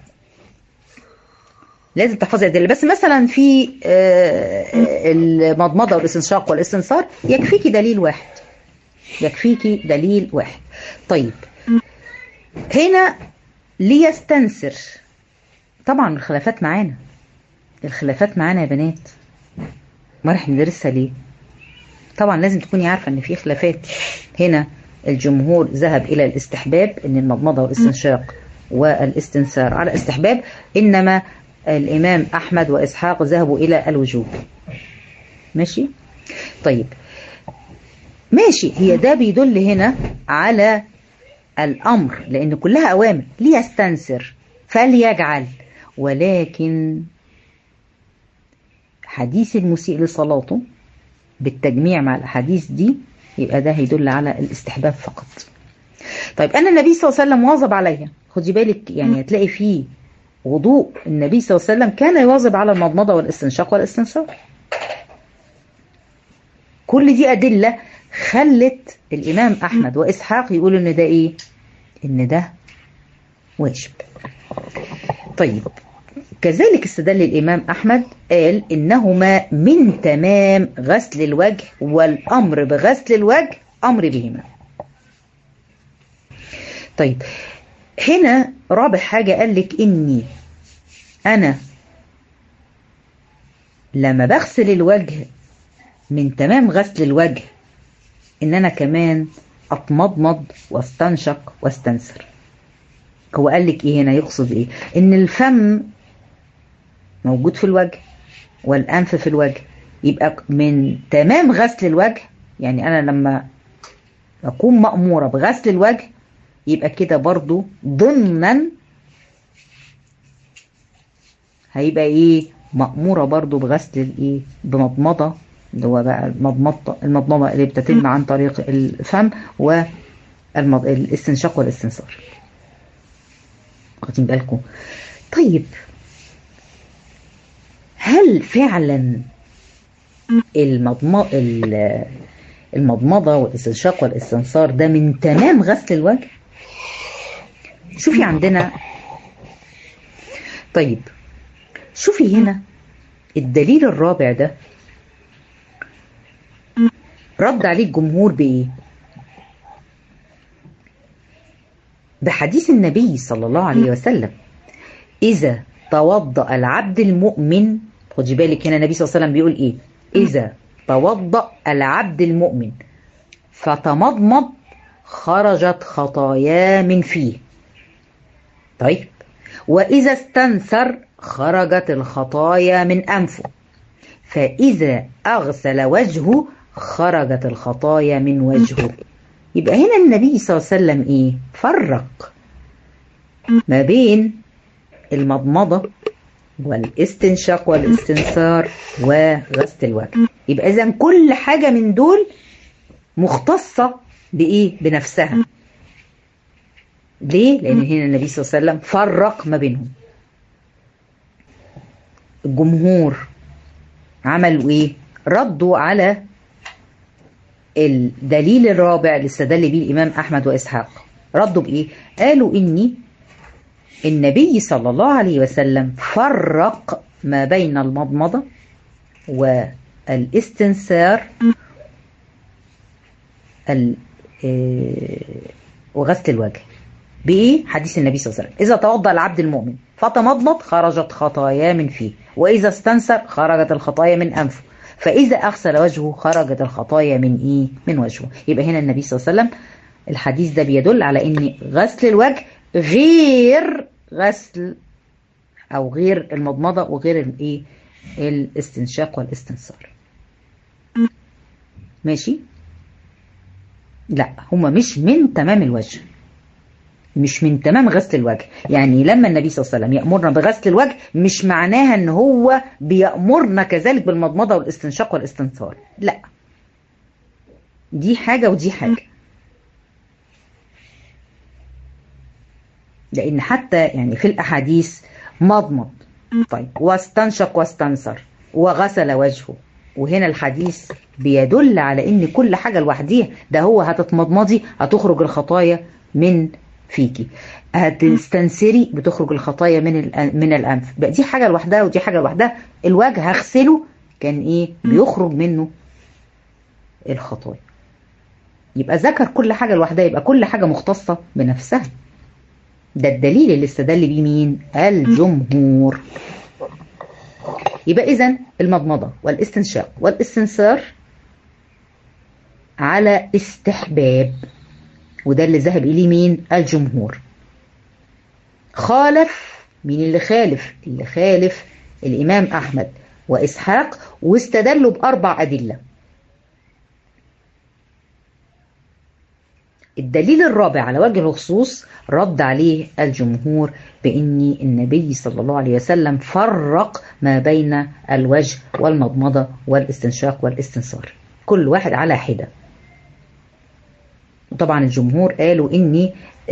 لازم تحفظي أدلة بس مثلا في المضمضة والاستنشاق والاستنصار يكفيكي دليل واحد يكفيكي دليل واحد طيب هنا ليستنسر طبعا الخلافات معانا الخلافات معانا يا بنات ما راح ندرسها ليه طبعا لازم تكوني عارفة ان في خلافات هنا الجمهور ذهب الى الاستحباب ان المضمضة والاستنشاق والاستنسار على استحباب انما الامام احمد واسحاق ذهبوا الى الوجوب ماشي طيب ماشي هي ده بيدل هنا على الأمر لأن كلها أوامر ليستنسر فليجعل ولكن حديث المسيء لصلاته بالتجميع مع الأحاديث دي يبقى ده هيدل على الاستحباب فقط طيب أنا النبي صلى الله عليه وسلم واظب عليا خدي بالك يعني هتلاقي فيه وضوء النبي صلى الله عليه وسلم كان يواظب على المضمضة والاستنشاق والاستنشاق كل دي أدلة خلت الإمام أحمد وإسحاق يقولوا إن ده إيه؟ إن ده واجب. طيب كذلك استدل الإمام أحمد قال إنهما من تمام غسل الوجه والأمر بغسل الوجه أمر بهما. طيب هنا رابع حاجة قال لك إني أنا لما بغسل الوجه من تمام غسل الوجه إن أنا كمان أتمضمض واستنشق واستنثر هو قال لك إيه هنا يقصد إيه إن الفم موجود في الوجه والأنف في الوجه يبقى من تمام غسل الوجه يعني أنا لما أكون مأمورة بغسل الوجه يبقى كده برضو ضمنا هيبقى ايه مأمورة برضو بغسل الايه بمضمضة اللي هو بقى المضمضة المضمضة اللي بتتم عن طريق الفم والاستنشاق والاستنثار واخدين بالكم طيب هل فعلا المضمضة المضمضة والاستنشاق والاستنثار ده من تمام غسل الوجه شوفي عندنا طيب شوفي هنا الدليل الرابع ده رد عليه الجمهور بإيه؟ بحديث النبي صلى الله عليه وسلم إذا توضأ العبد المؤمن خدي بالك هنا النبي صلى الله عليه وسلم بيقول إيه؟ إذا توضأ العبد المؤمن فتمضمض خرجت خطاياه من فيه طيب وإذا استنثر خرجت الخطايا من أنفه فإذا أغسل وجهه خرجت الخطايا من وجهه يبقى هنا النبي صلى الله عليه وسلم إيه فرق ما بين المضمضة والاستنشاق والاستنثار وغسل الوجه يبقى إذا كل حاجة من دول مختصة بإيه بنفسها ليه؟ لأن هنا النبي صلى الله عليه وسلم فرق ما بينهم الجمهور عملوا ايه؟ ردوا على الدليل الرابع اللي استدل به الإمام أحمد وإسحاق ردوا بإيه؟ قالوا إني النبي صلى الله عليه وسلم فرق ما بين المضمضة والاستنثار وغسل الوجه بإيه؟ حديث النبي صلى الله عليه وسلم إذا توضأ العبد المؤمن فتمضمض خرجت خطاياه من فيه وإذا استنثر خرجت الخطايا من أنفه فإذا أغسل وجهه خرجت الخطايا من إيه؟ من وجهه يبقى هنا النبي صلى الله عليه وسلم الحديث ده بيدل على إن غسل الوجه غير غسل أو غير المضمضة وغير الإيه؟ الاستنشاق والاستنثار ماشي؟ لا هما مش من تمام الوجه مش من تمام غسل الوجه يعني لما النبي صلى الله عليه وسلم يأمرنا بغسل الوجه مش معناها ان هو بيأمرنا كذلك بالمضمضة والاستنشاق والاستنثار لا دي حاجة ودي حاجة لأن حتى يعني في الأحاديث مضمض طيب واستنشق واستنثر وغسل وجهه وهنا الحديث بيدل على ان كل حاجة لوحديها ده هو هتتمضمضي هتخرج الخطايا من فيكي هتستنسري بتخرج الخطايا من من الانف بقى دي حاجه لوحدها ودي حاجه لوحدها الوجه هغسله كان ايه بيخرج منه الخطايا يبقى ذكر كل حاجه لوحدها يبقى كل حاجه مختصه بنفسها ده الدليل اللي استدل بيه مين الجمهور يبقى اذا المضمضه والاستنشاق والاستنثار على استحباب وده اللي ذهب إليه مين الجمهور خالف مين اللي خالف اللي خالف الإمام أحمد وإسحاق واستدلوا بأربع أدلة الدليل الرابع على وجه الخصوص رد عليه الجمهور بأن النبي صلى الله عليه وسلم فرق ما بين الوجه والمضمضة والاستنشاق والاستنثار كل واحد على حدة وطبعا الجمهور قالوا ان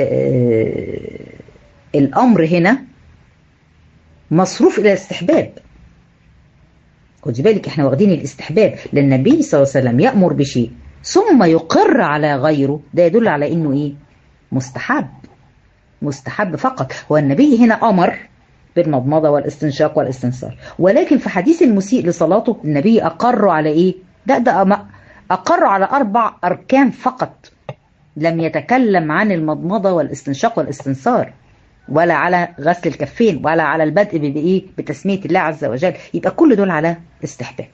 الامر هنا مصروف الى الاستحباب خدي بالك احنا واخدين الاستحباب لان النبي صلى الله عليه وسلم يامر بشيء ثم يقر على غيره ده يدل على انه ايه مستحب مستحب فقط هو النبي هنا امر بالمضمضه والاستنشاق والاستنثار ولكن في حديث المسيء لصلاته النبي اقر على ايه ده ده اقر على اربع اركان فقط لم يتكلم عن المضمضة والاستنشاق والاستنثار ولا على غسل الكفين ولا على البدء بإيه بتسمية الله عز وجل يبقى كل دول على استحباب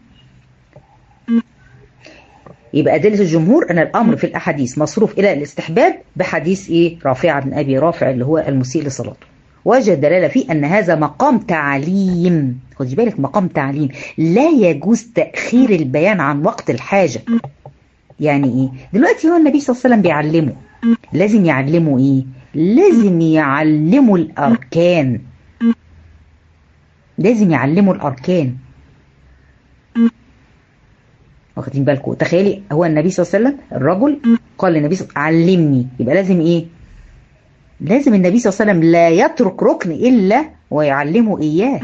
يبقى أدلة الجمهور أن الأمر في الأحاديث مصروف إلى الاستحباب بحديث إيه رافع بن أبي رافع اللي هو المسيء لصلاته وجد دلالة فيه أن هذا مقام تعليم خدي بالك مقام تعليم لا يجوز تأخير البيان عن وقت الحاجة يعني إيه دلوقتي هو النبي صلى الله عليه وسلم بيعلمه لازم يعلمه إيه لازم يعلموا الأركان لازم يعلموا الأركان واخدين بالكم تخيلي هو النبي صلى الله عليه وسلم الرجل قال للنبي صلى الله عليه وسلم علمني يبقى لازم ايه لازم النبي صلى الله عليه وسلم لا يترك ركن الا ويعلمه اياه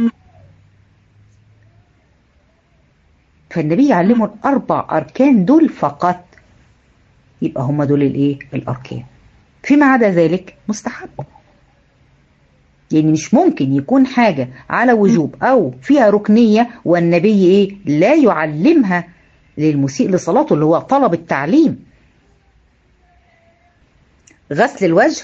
فالنبي يعلمه الاربع اركان دول فقط يبقى هم دول الايه الاركان فيما عدا ذلك مستحب يعني مش ممكن يكون حاجة على وجوب أو فيها ركنية والنبي إيه لا يعلمها للمسيء لصلاته اللي هو طلب التعليم غسل الوجه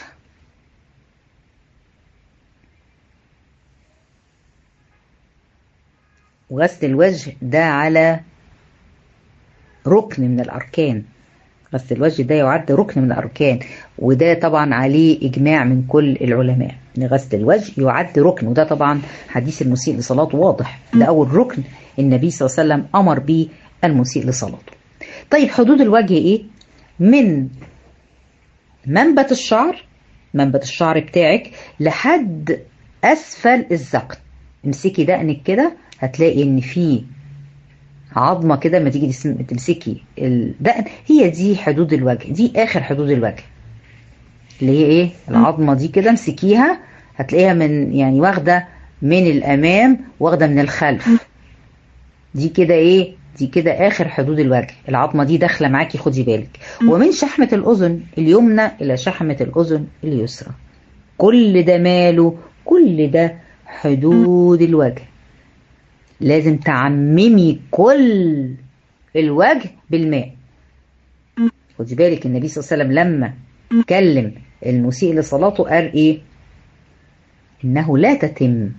وغسل الوجه ده على ركن من الأركان غسل الوجه ده يعد ركن من الأركان وده طبعا عليه إجماع من كل العلماء ان غسل الوجه يعد ركن وده طبعا حديث المسيء لصلاته واضح ده أول ركن النبي صلى الله عليه وسلم أمر به المسيء لصلاته طيب حدود الوجه إيه؟ من منبت الشعر منبت الشعر بتاعك لحد أسفل الذقن امسكي دقنك كده هتلاقي ان في عظمه كده ما تيجي تمسكي الدقن هي دي حدود الوجه دي اخر حدود الوجه اللي هي ايه العظمه دي كده امسكيها هتلاقيها من يعني واخده من الامام واخده من الخلف دي كده ايه دي كده اخر حدود الوجه العظمه دي داخله معاكي خدي بالك ومن شحمه الاذن اليمنى الى شحمه الاذن اليسرى كل ده ماله كل ده حدود الوجه لازم تعممي كل الوجه بالماء خدي بالك النبي صلى الله عليه وسلم لما كلم المسيء لصلاته قال ايه انه لا تتم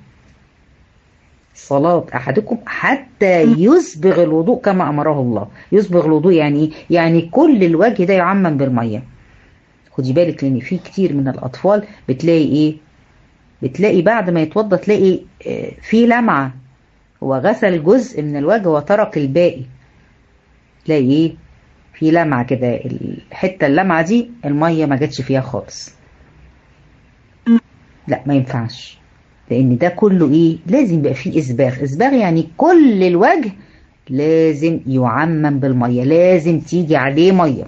صلاة أحدكم حتى يسبغ الوضوء كما أمره الله يسبغ الوضوء يعني إيه؟ يعني كل الوجه ده يعمم بالمية خدي بالك لأن في كتير من الأطفال بتلاقي إيه بتلاقي بعد ما يتوضى تلاقي في لمعة هو غسل جزء من الوجه وترك الباقي تلاقي ايه في لمعة كده الحتة اللمعة دي المية ما جاتش فيها خالص لا ما ينفعش لان ده كله ايه لازم يبقى فيه اسباغ اسباغ يعني كل الوجه لازم يعمم بالمية لازم تيجي عليه مية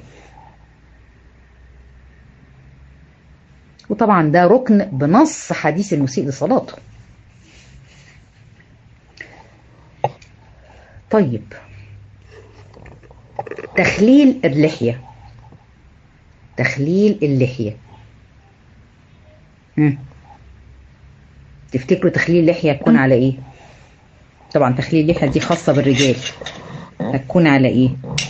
وطبعا ده ركن بنص حديث المسيء لصلاته طيب تخليل اللحية تخليل اللحية مم. تفتكروا تخليل اللحية هتكون على ايه طبعا تخليل اللحية دي خاصة بالرجال هتكون على ايه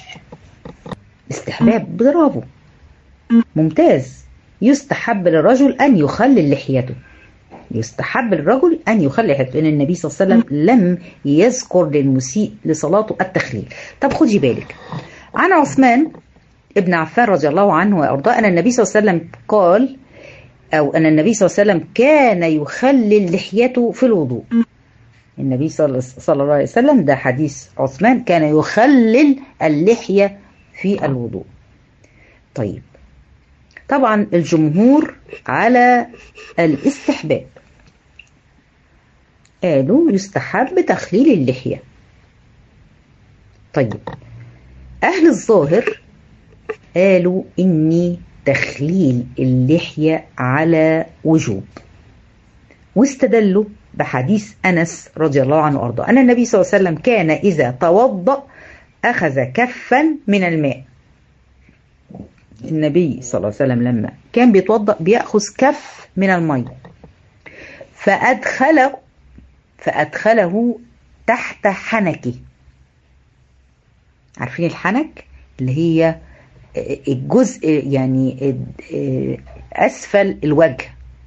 استحباب برافو ممتاز يستحب للرجل ان يخلل لحيته يستحب للرجل أن يخلي حته لأن النبي صلى الله عليه وسلم لم يذكر للمسيء لصلاته التخليل طب خدي بالك عن عثمان ابن عفان رضي الله عنه وأرضاه أن النبي صلى الله عليه وسلم قال أو أن النبي صلى الله عليه وسلم كان يخلل لحيته في الوضوء النبي صلى الله عليه وسلم ده حديث عثمان كان يخلل اللحية في الوضوء طيب طبعا الجمهور على الاستحباب قالوا يستحب تخليل اللحية طيب أهل الظاهر قالوا إني تخليل اللحية على وجوب واستدلوا بحديث أنس رضي الله عنه وأرضاه أن النبي صلى الله عليه وسلم كان إذا توضأ أخذ كفا من الماء النبي صلى الله عليه وسلم لما كان بيتوضأ بيأخذ كف من المية فأدخله فأدخله تحت حنكه عارفين الحنك اللي هي الجزء يعني أسفل الوجه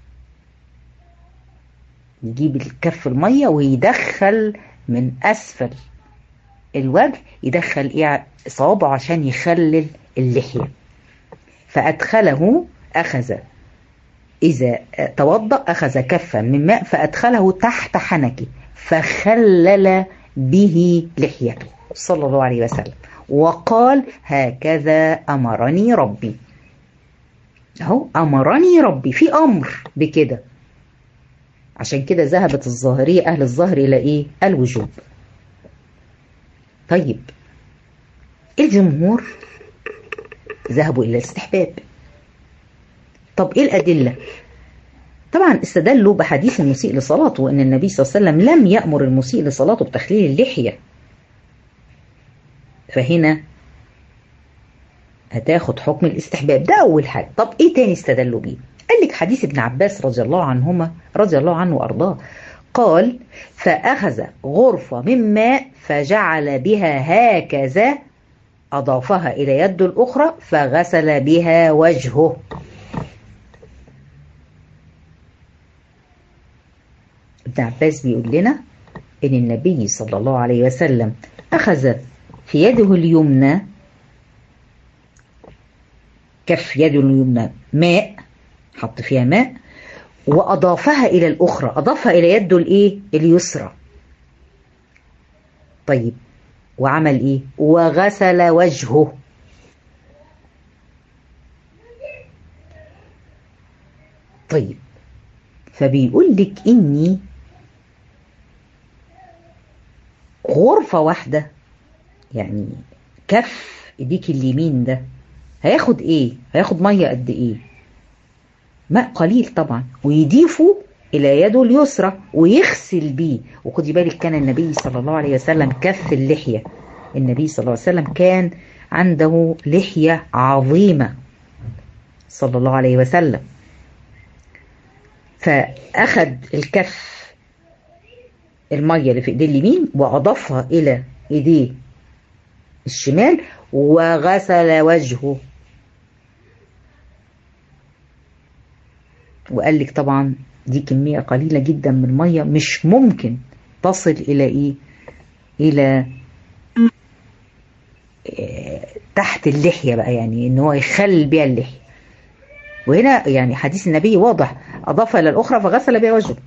يجيب الكف المية ويدخل من أسفل الوجه يدخل إيه صوابعه عشان يخلل اللحية فأدخله أخذ إذا توضأ أخذ كفا من ماء فأدخله تحت حنكه فخلل به لحيته صلى الله عليه وسلم وقال هكذا أمرني ربي أهو أمرني ربي في أمر بكده عشان كده ذهبت الظاهرية أهل الظاهر إلى إيه؟ الوجوب طيب الجمهور ذهبوا إلى الاستحباب طب إيه الأدلة؟ طبعا استدلوا بحديث المسيء لصلاته وأن النبي صلى الله عليه وسلم لم يأمر المسيء لصلاته بتخليل اللحية فهنا هتاخد حكم الاستحباب ده أول حاجة طب إيه تاني استدلوا بيه؟ قال لك حديث ابن عباس رضي الله عنهما رضي الله عنه وأرضاه قال فأخذ غرفة من ماء فجعل بها هكذا أضافها إلى يد الأخرى فغسل بها وجهه ابن عباس بيقول لنا إن النبي صلى الله عليه وسلم أخذ في يده اليمنى كف يده اليمنى ماء حط فيها ماء وأضافها إلى الأخرى أضافها إلى يده الإيه اليسرى طيب وعمل إيه وغسل وجهه طيب فبيقول لك إني غرفة واحدة يعني كف ايديك اليمين ده هياخد ايه هياخد مية قد ايه ماء قليل طبعا ويضيفوا الى يده اليسرى ويغسل بيه وخدي بالك كان النبي صلى الله عليه وسلم كف اللحية النبي صلى الله عليه وسلم كان عنده لحية عظيمة صلى الله عليه وسلم فأخذ الكف المية اللي في ايديه اليمين وأضافها إلى ايديه الشمال وغسل وجهه وقال لك طبعا دي كمية قليلة جدا من المية مش ممكن تصل إلى إيه إلى إيه تحت اللحية بقى يعني إن هو يخلل بيها اللحية وهنا يعني حديث النبي واضح أضاف إلى الأخرى فغسل بها وجهه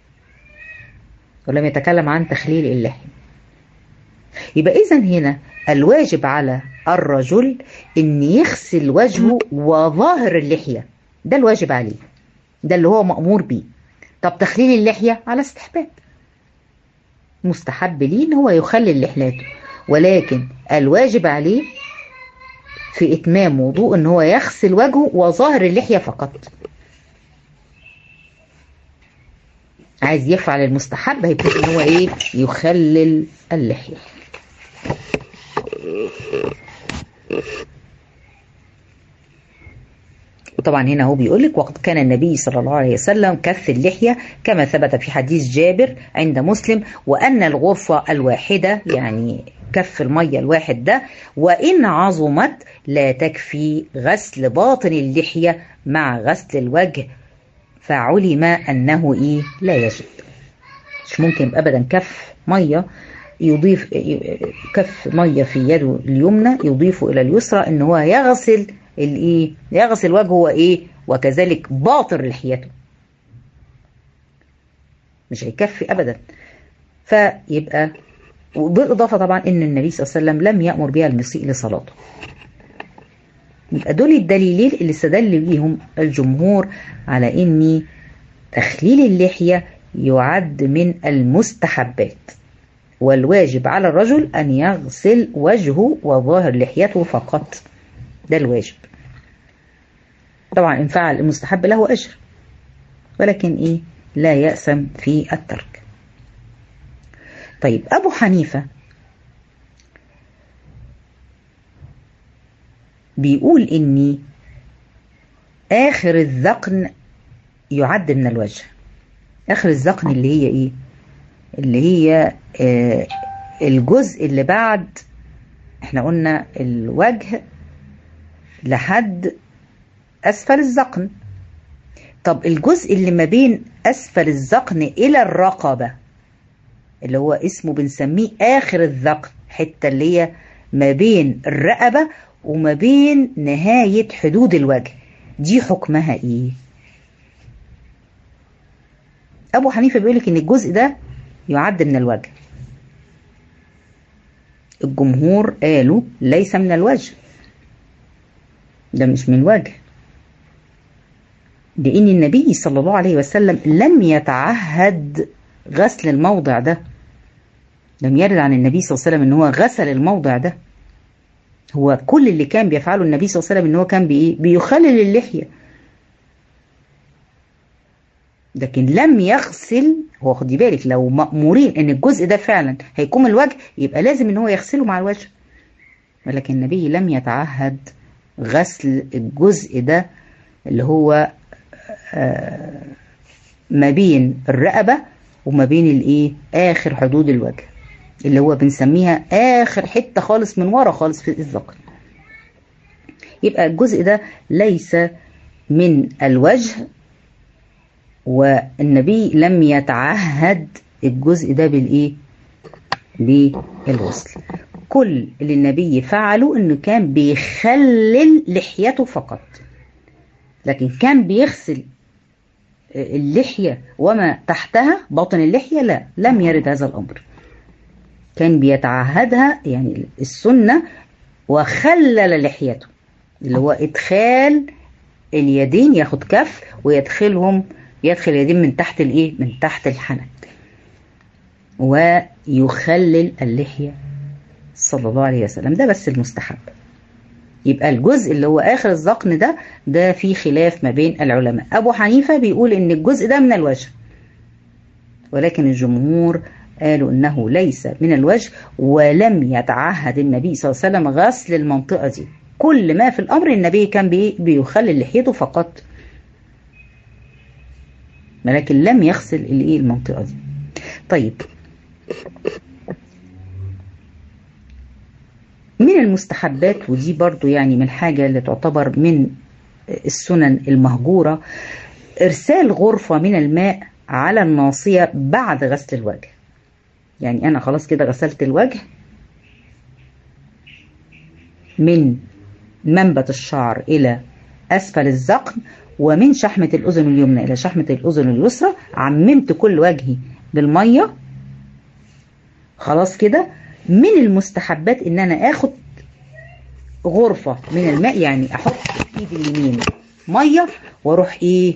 ولم يتكلم عن تخليل اللحية يبقى إذا هنا الواجب على الرجل ان يغسل وجهه وظاهر اللحية ده الواجب عليه ده اللي هو مأمور بيه طب تخليل اللحية على استحباب مستحب ليه ان هو يخلل لحيته ولكن الواجب عليه في اتمام وضوء ان هو يغسل وجهه وظاهر اللحية فقط عايز يفعل المستحب هيكون ان هو ايه يخلل اللحيه وطبعا هنا هو بيقول لك وقد كان النبي صلى الله عليه وسلم كف اللحية كما ثبت في حديث جابر عند مسلم وأن الغرفة الواحدة يعني كف المية الواحد ده وإن عظمت لا تكفي غسل باطن اللحية مع غسل الوجه فعلم أنه إيه لا يجب مش ممكن أبدا كف مية يضيف كف مية في يده اليمنى يضيف إلى اليسرى إن هو يغسل الإيه يغسل وجهه وإيه وكذلك باطن لحيته مش هيكفي أبدا فيبقى وبالإضافة طبعا إن النبي صلى الله عليه وسلم لم يأمر بها المسيء لصلاته يبقى دول الدليلين اللي استدل بيهم الجمهور على إن تخليل اللحية يعد من المستحبات والواجب على الرجل أن يغسل وجهه وظاهر لحيته فقط ده الواجب طبعا إن فعل المستحب له أجر ولكن إيه لا يأسم في الترك طيب أبو حنيفة بيقول إني آخر الذقن يعد من الوجه آخر الذقن اللي هي إيه اللي هي آه الجزء اللي بعد احنا قلنا الوجه لحد أسفل الذقن طب الجزء اللي ما بين أسفل الذقن إلى الرقبة اللي هو اسمه بنسميه آخر الذقن حتة اللي هي ما بين الرقبة وما بين نهاية حدود الوجه دي حكمها ايه ابو حنيفة بيقولك ان الجزء ده يعد من الوجه الجمهور قالوا ليس من الوجه ده مش من الوجه لأن النبي صلى الله عليه وسلم لم يتعهد غسل الموضع ده لم يرد عن النبي صلى الله عليه وسلم ان هو غسل الموضع ده هو كل اللي كان بيفعله النبي صلى الله عليه وسلم ان هو كان بايه بيخلل اللحيه لكن لم يغسل هو خدي بالك لو مأمورين ان الجزء ده فعلا هيكون الوجه يبقى لازم ان هو يغسله مع الوجه ولكن النبي لم يتعهد غسل الجزء ده اللي هو آه ما بين الرقبة وما بين الايه اخر حدود الوجه اللي هو بنسميها اخر حتة خالص من ورا خالص في الذقن يبقى الجزء ده ليس من الوجه والنبي لم يتعهد الجزء ده بالايه بالغسل كل اللي النبي فعله انه كان بيخلل لحيته فقط لكن كان بيغسل اللحية وما تحتها باطن اللحية لا لم يرد هذا الأمر كان بيتعهدها يعني السنة وخلل لحيته اللي هو إدخال اليدين ياخد كف ويدخلهم يدخل اليدين من تحت الايه من تحت الحنك ويخلل اللحية صلى الله عليه وسلم ده بس المستحب يبقى الجزء اللي هو اخر الذقن ده ده في خلاف ما بين العلماء ابو حنيفة بيقول ان الجزء ده من الوجه ولكن الجمهور قالوا انه ليس من الوجه ولم يتعهد النبي صلى الله عليه وسلم غسل المنطقة دي كل ما في الامر النبي كان بيخلل لحيته فقط ولكن لم يغسل الايه المنطقة دي طيب من المستحبات ودي برضو يعني من حاجة اللي تعتبر من السنن المهجورة إرسال غرفة من الماء على الناصية بعد غسل الوجه يعني أنا خلاص كده غسلت الوجه من منبت الشعر إلى أسفل الذقن ومن شحمة الأذن اليمنى إلى شحمة الأذن اليسرى عممت كل وجهي بالمية خلاص كده من المستحبات ان انا اخد غرفة من الماء يعني احط ايدي اليمين مية واروح ايه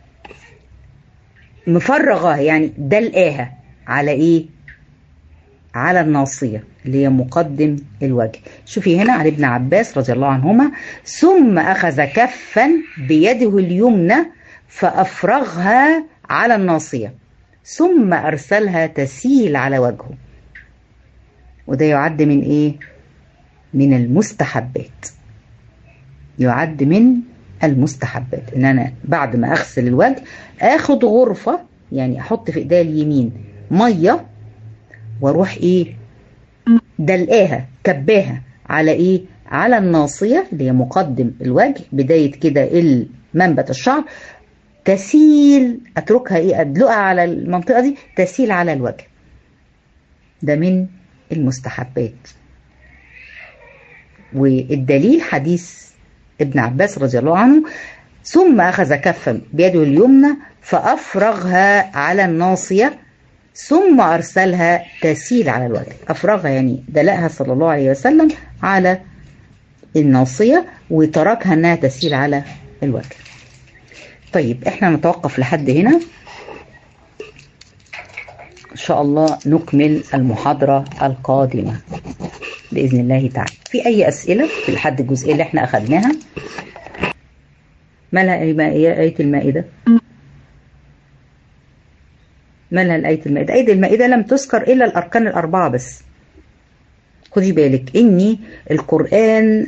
مفرغة يعني دلقاها على ايه على الناصية اللي هي مقدم الوجه شوفي هنا عن ابن عباس رضي الله عنهما ثم أخذ كفا بيده اليمنى فأفرغها على الناصية ثم أرسلها تسيل على وجهه وده يعد من ايه من المستحبات يعد من المستحبات ان انا بعد ما اغسل الوجه اخد غرفة يعني احط في ايديا اليمين مية واروح ايه دلقاها كباها على ايه على الناصية اللي هي مقدم الوجه بداية كده منبت الشعر تسيل اتركها ايه ادلقها على المنطقة دي تسيل على الوجه ده من المستحبات والدليل حديث ابن عباس رضي الله عنه ثم أخذ كفا بيده اليمنى فأفرغها على الناصية ثم أرسلها تسيل على الوجه أفرغها يعني دلقها صلى الله عليه وسلم على الناصية وتركها أنها تسيل على الوجه طيب احنا نتوقف لحد هنا إن شاء الله نكمل المحاضرة القادمة بإذن الله تعالى في أي أسئلة في لحد الجزئية اللي احنا أخذناها مالها آية المائدة مالها الآية المائدة آية المائدة لم تذكر إلا الأركان الأربعة بس خدي بالك إني القرآن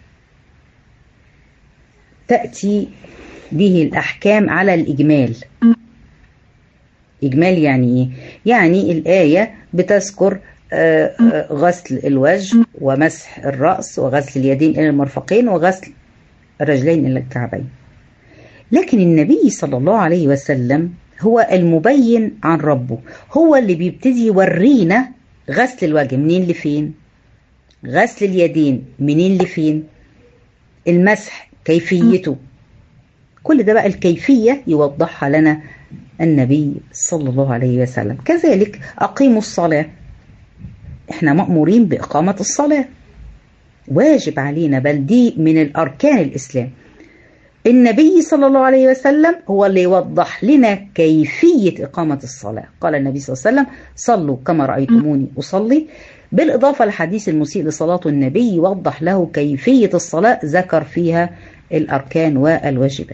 تأتي به الأحكام على الإجمال إجمال يعني إيه؟ يعني الآية بتذكر غسل الوجه ومسح الرأس وغسل اليدين إلى المرفقين وغسل الرجلين إلى الكعبين لكن النبي صلى الله عليه وسلم هو المبين عن ربه هو اللي بيبتدي يورينا غسل الوجه منين لفين غسل اليدين منين لفين المسح كيفيته كل ده بقى الكيفية يوضحها لنا النبي صلى الله عليه وسلم كذلك أقيموا الصلاة احنا مأمورين بإقامة الصلاة واجب علينا بل دي من الأركان الإسلام النبي صلى الله عليه وسلم هو اللي يوضح لنا كيفية إقامة الصلاة قال النبي صلى الله عليه وسلم صلوا كما رأيتموني أصلي بالإضافة لحديث المسيء لصلاة النبي يوضح له كيفية الصلاة ذكر فيها الأركان والواجبات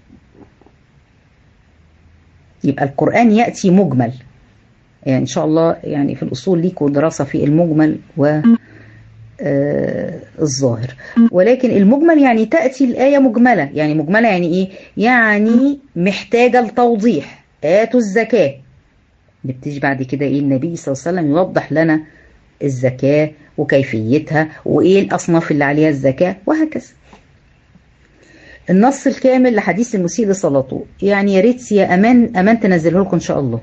يبقى القرآن يأتي مجمل يعني إن شاء الله يعني في الأصول ليكوا دراسة في المجمل و الظاهر ولكن المجمل يعني تأتي الآية مجملة يعني مجملة يعني إيه يعني محتاجة لتوضيح آتوا الزكاة نبتدي بعد كده إيه النبي صلى الله عليه وسلم يوضح لنا الزكاة وكيفيتها وإيه الأصناف اللي عليها الزكاة وهكذا النص الكامل لحديث المسيء لصلاته يعني يا ريت يا أمان أمان تنزله لكم إن شاء الله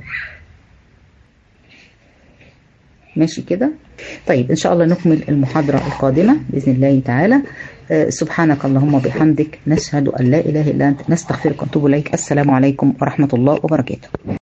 ماشي كده طيب إن شاء الله نكمل المحاضرة القادمة بإذن الله تعالى أه سبحانك اللهم وبحمدك نشهد أن لا إله إلا أنت نستغفرك ونتوب إليك السلام عليكم ورحمة الله وبركاته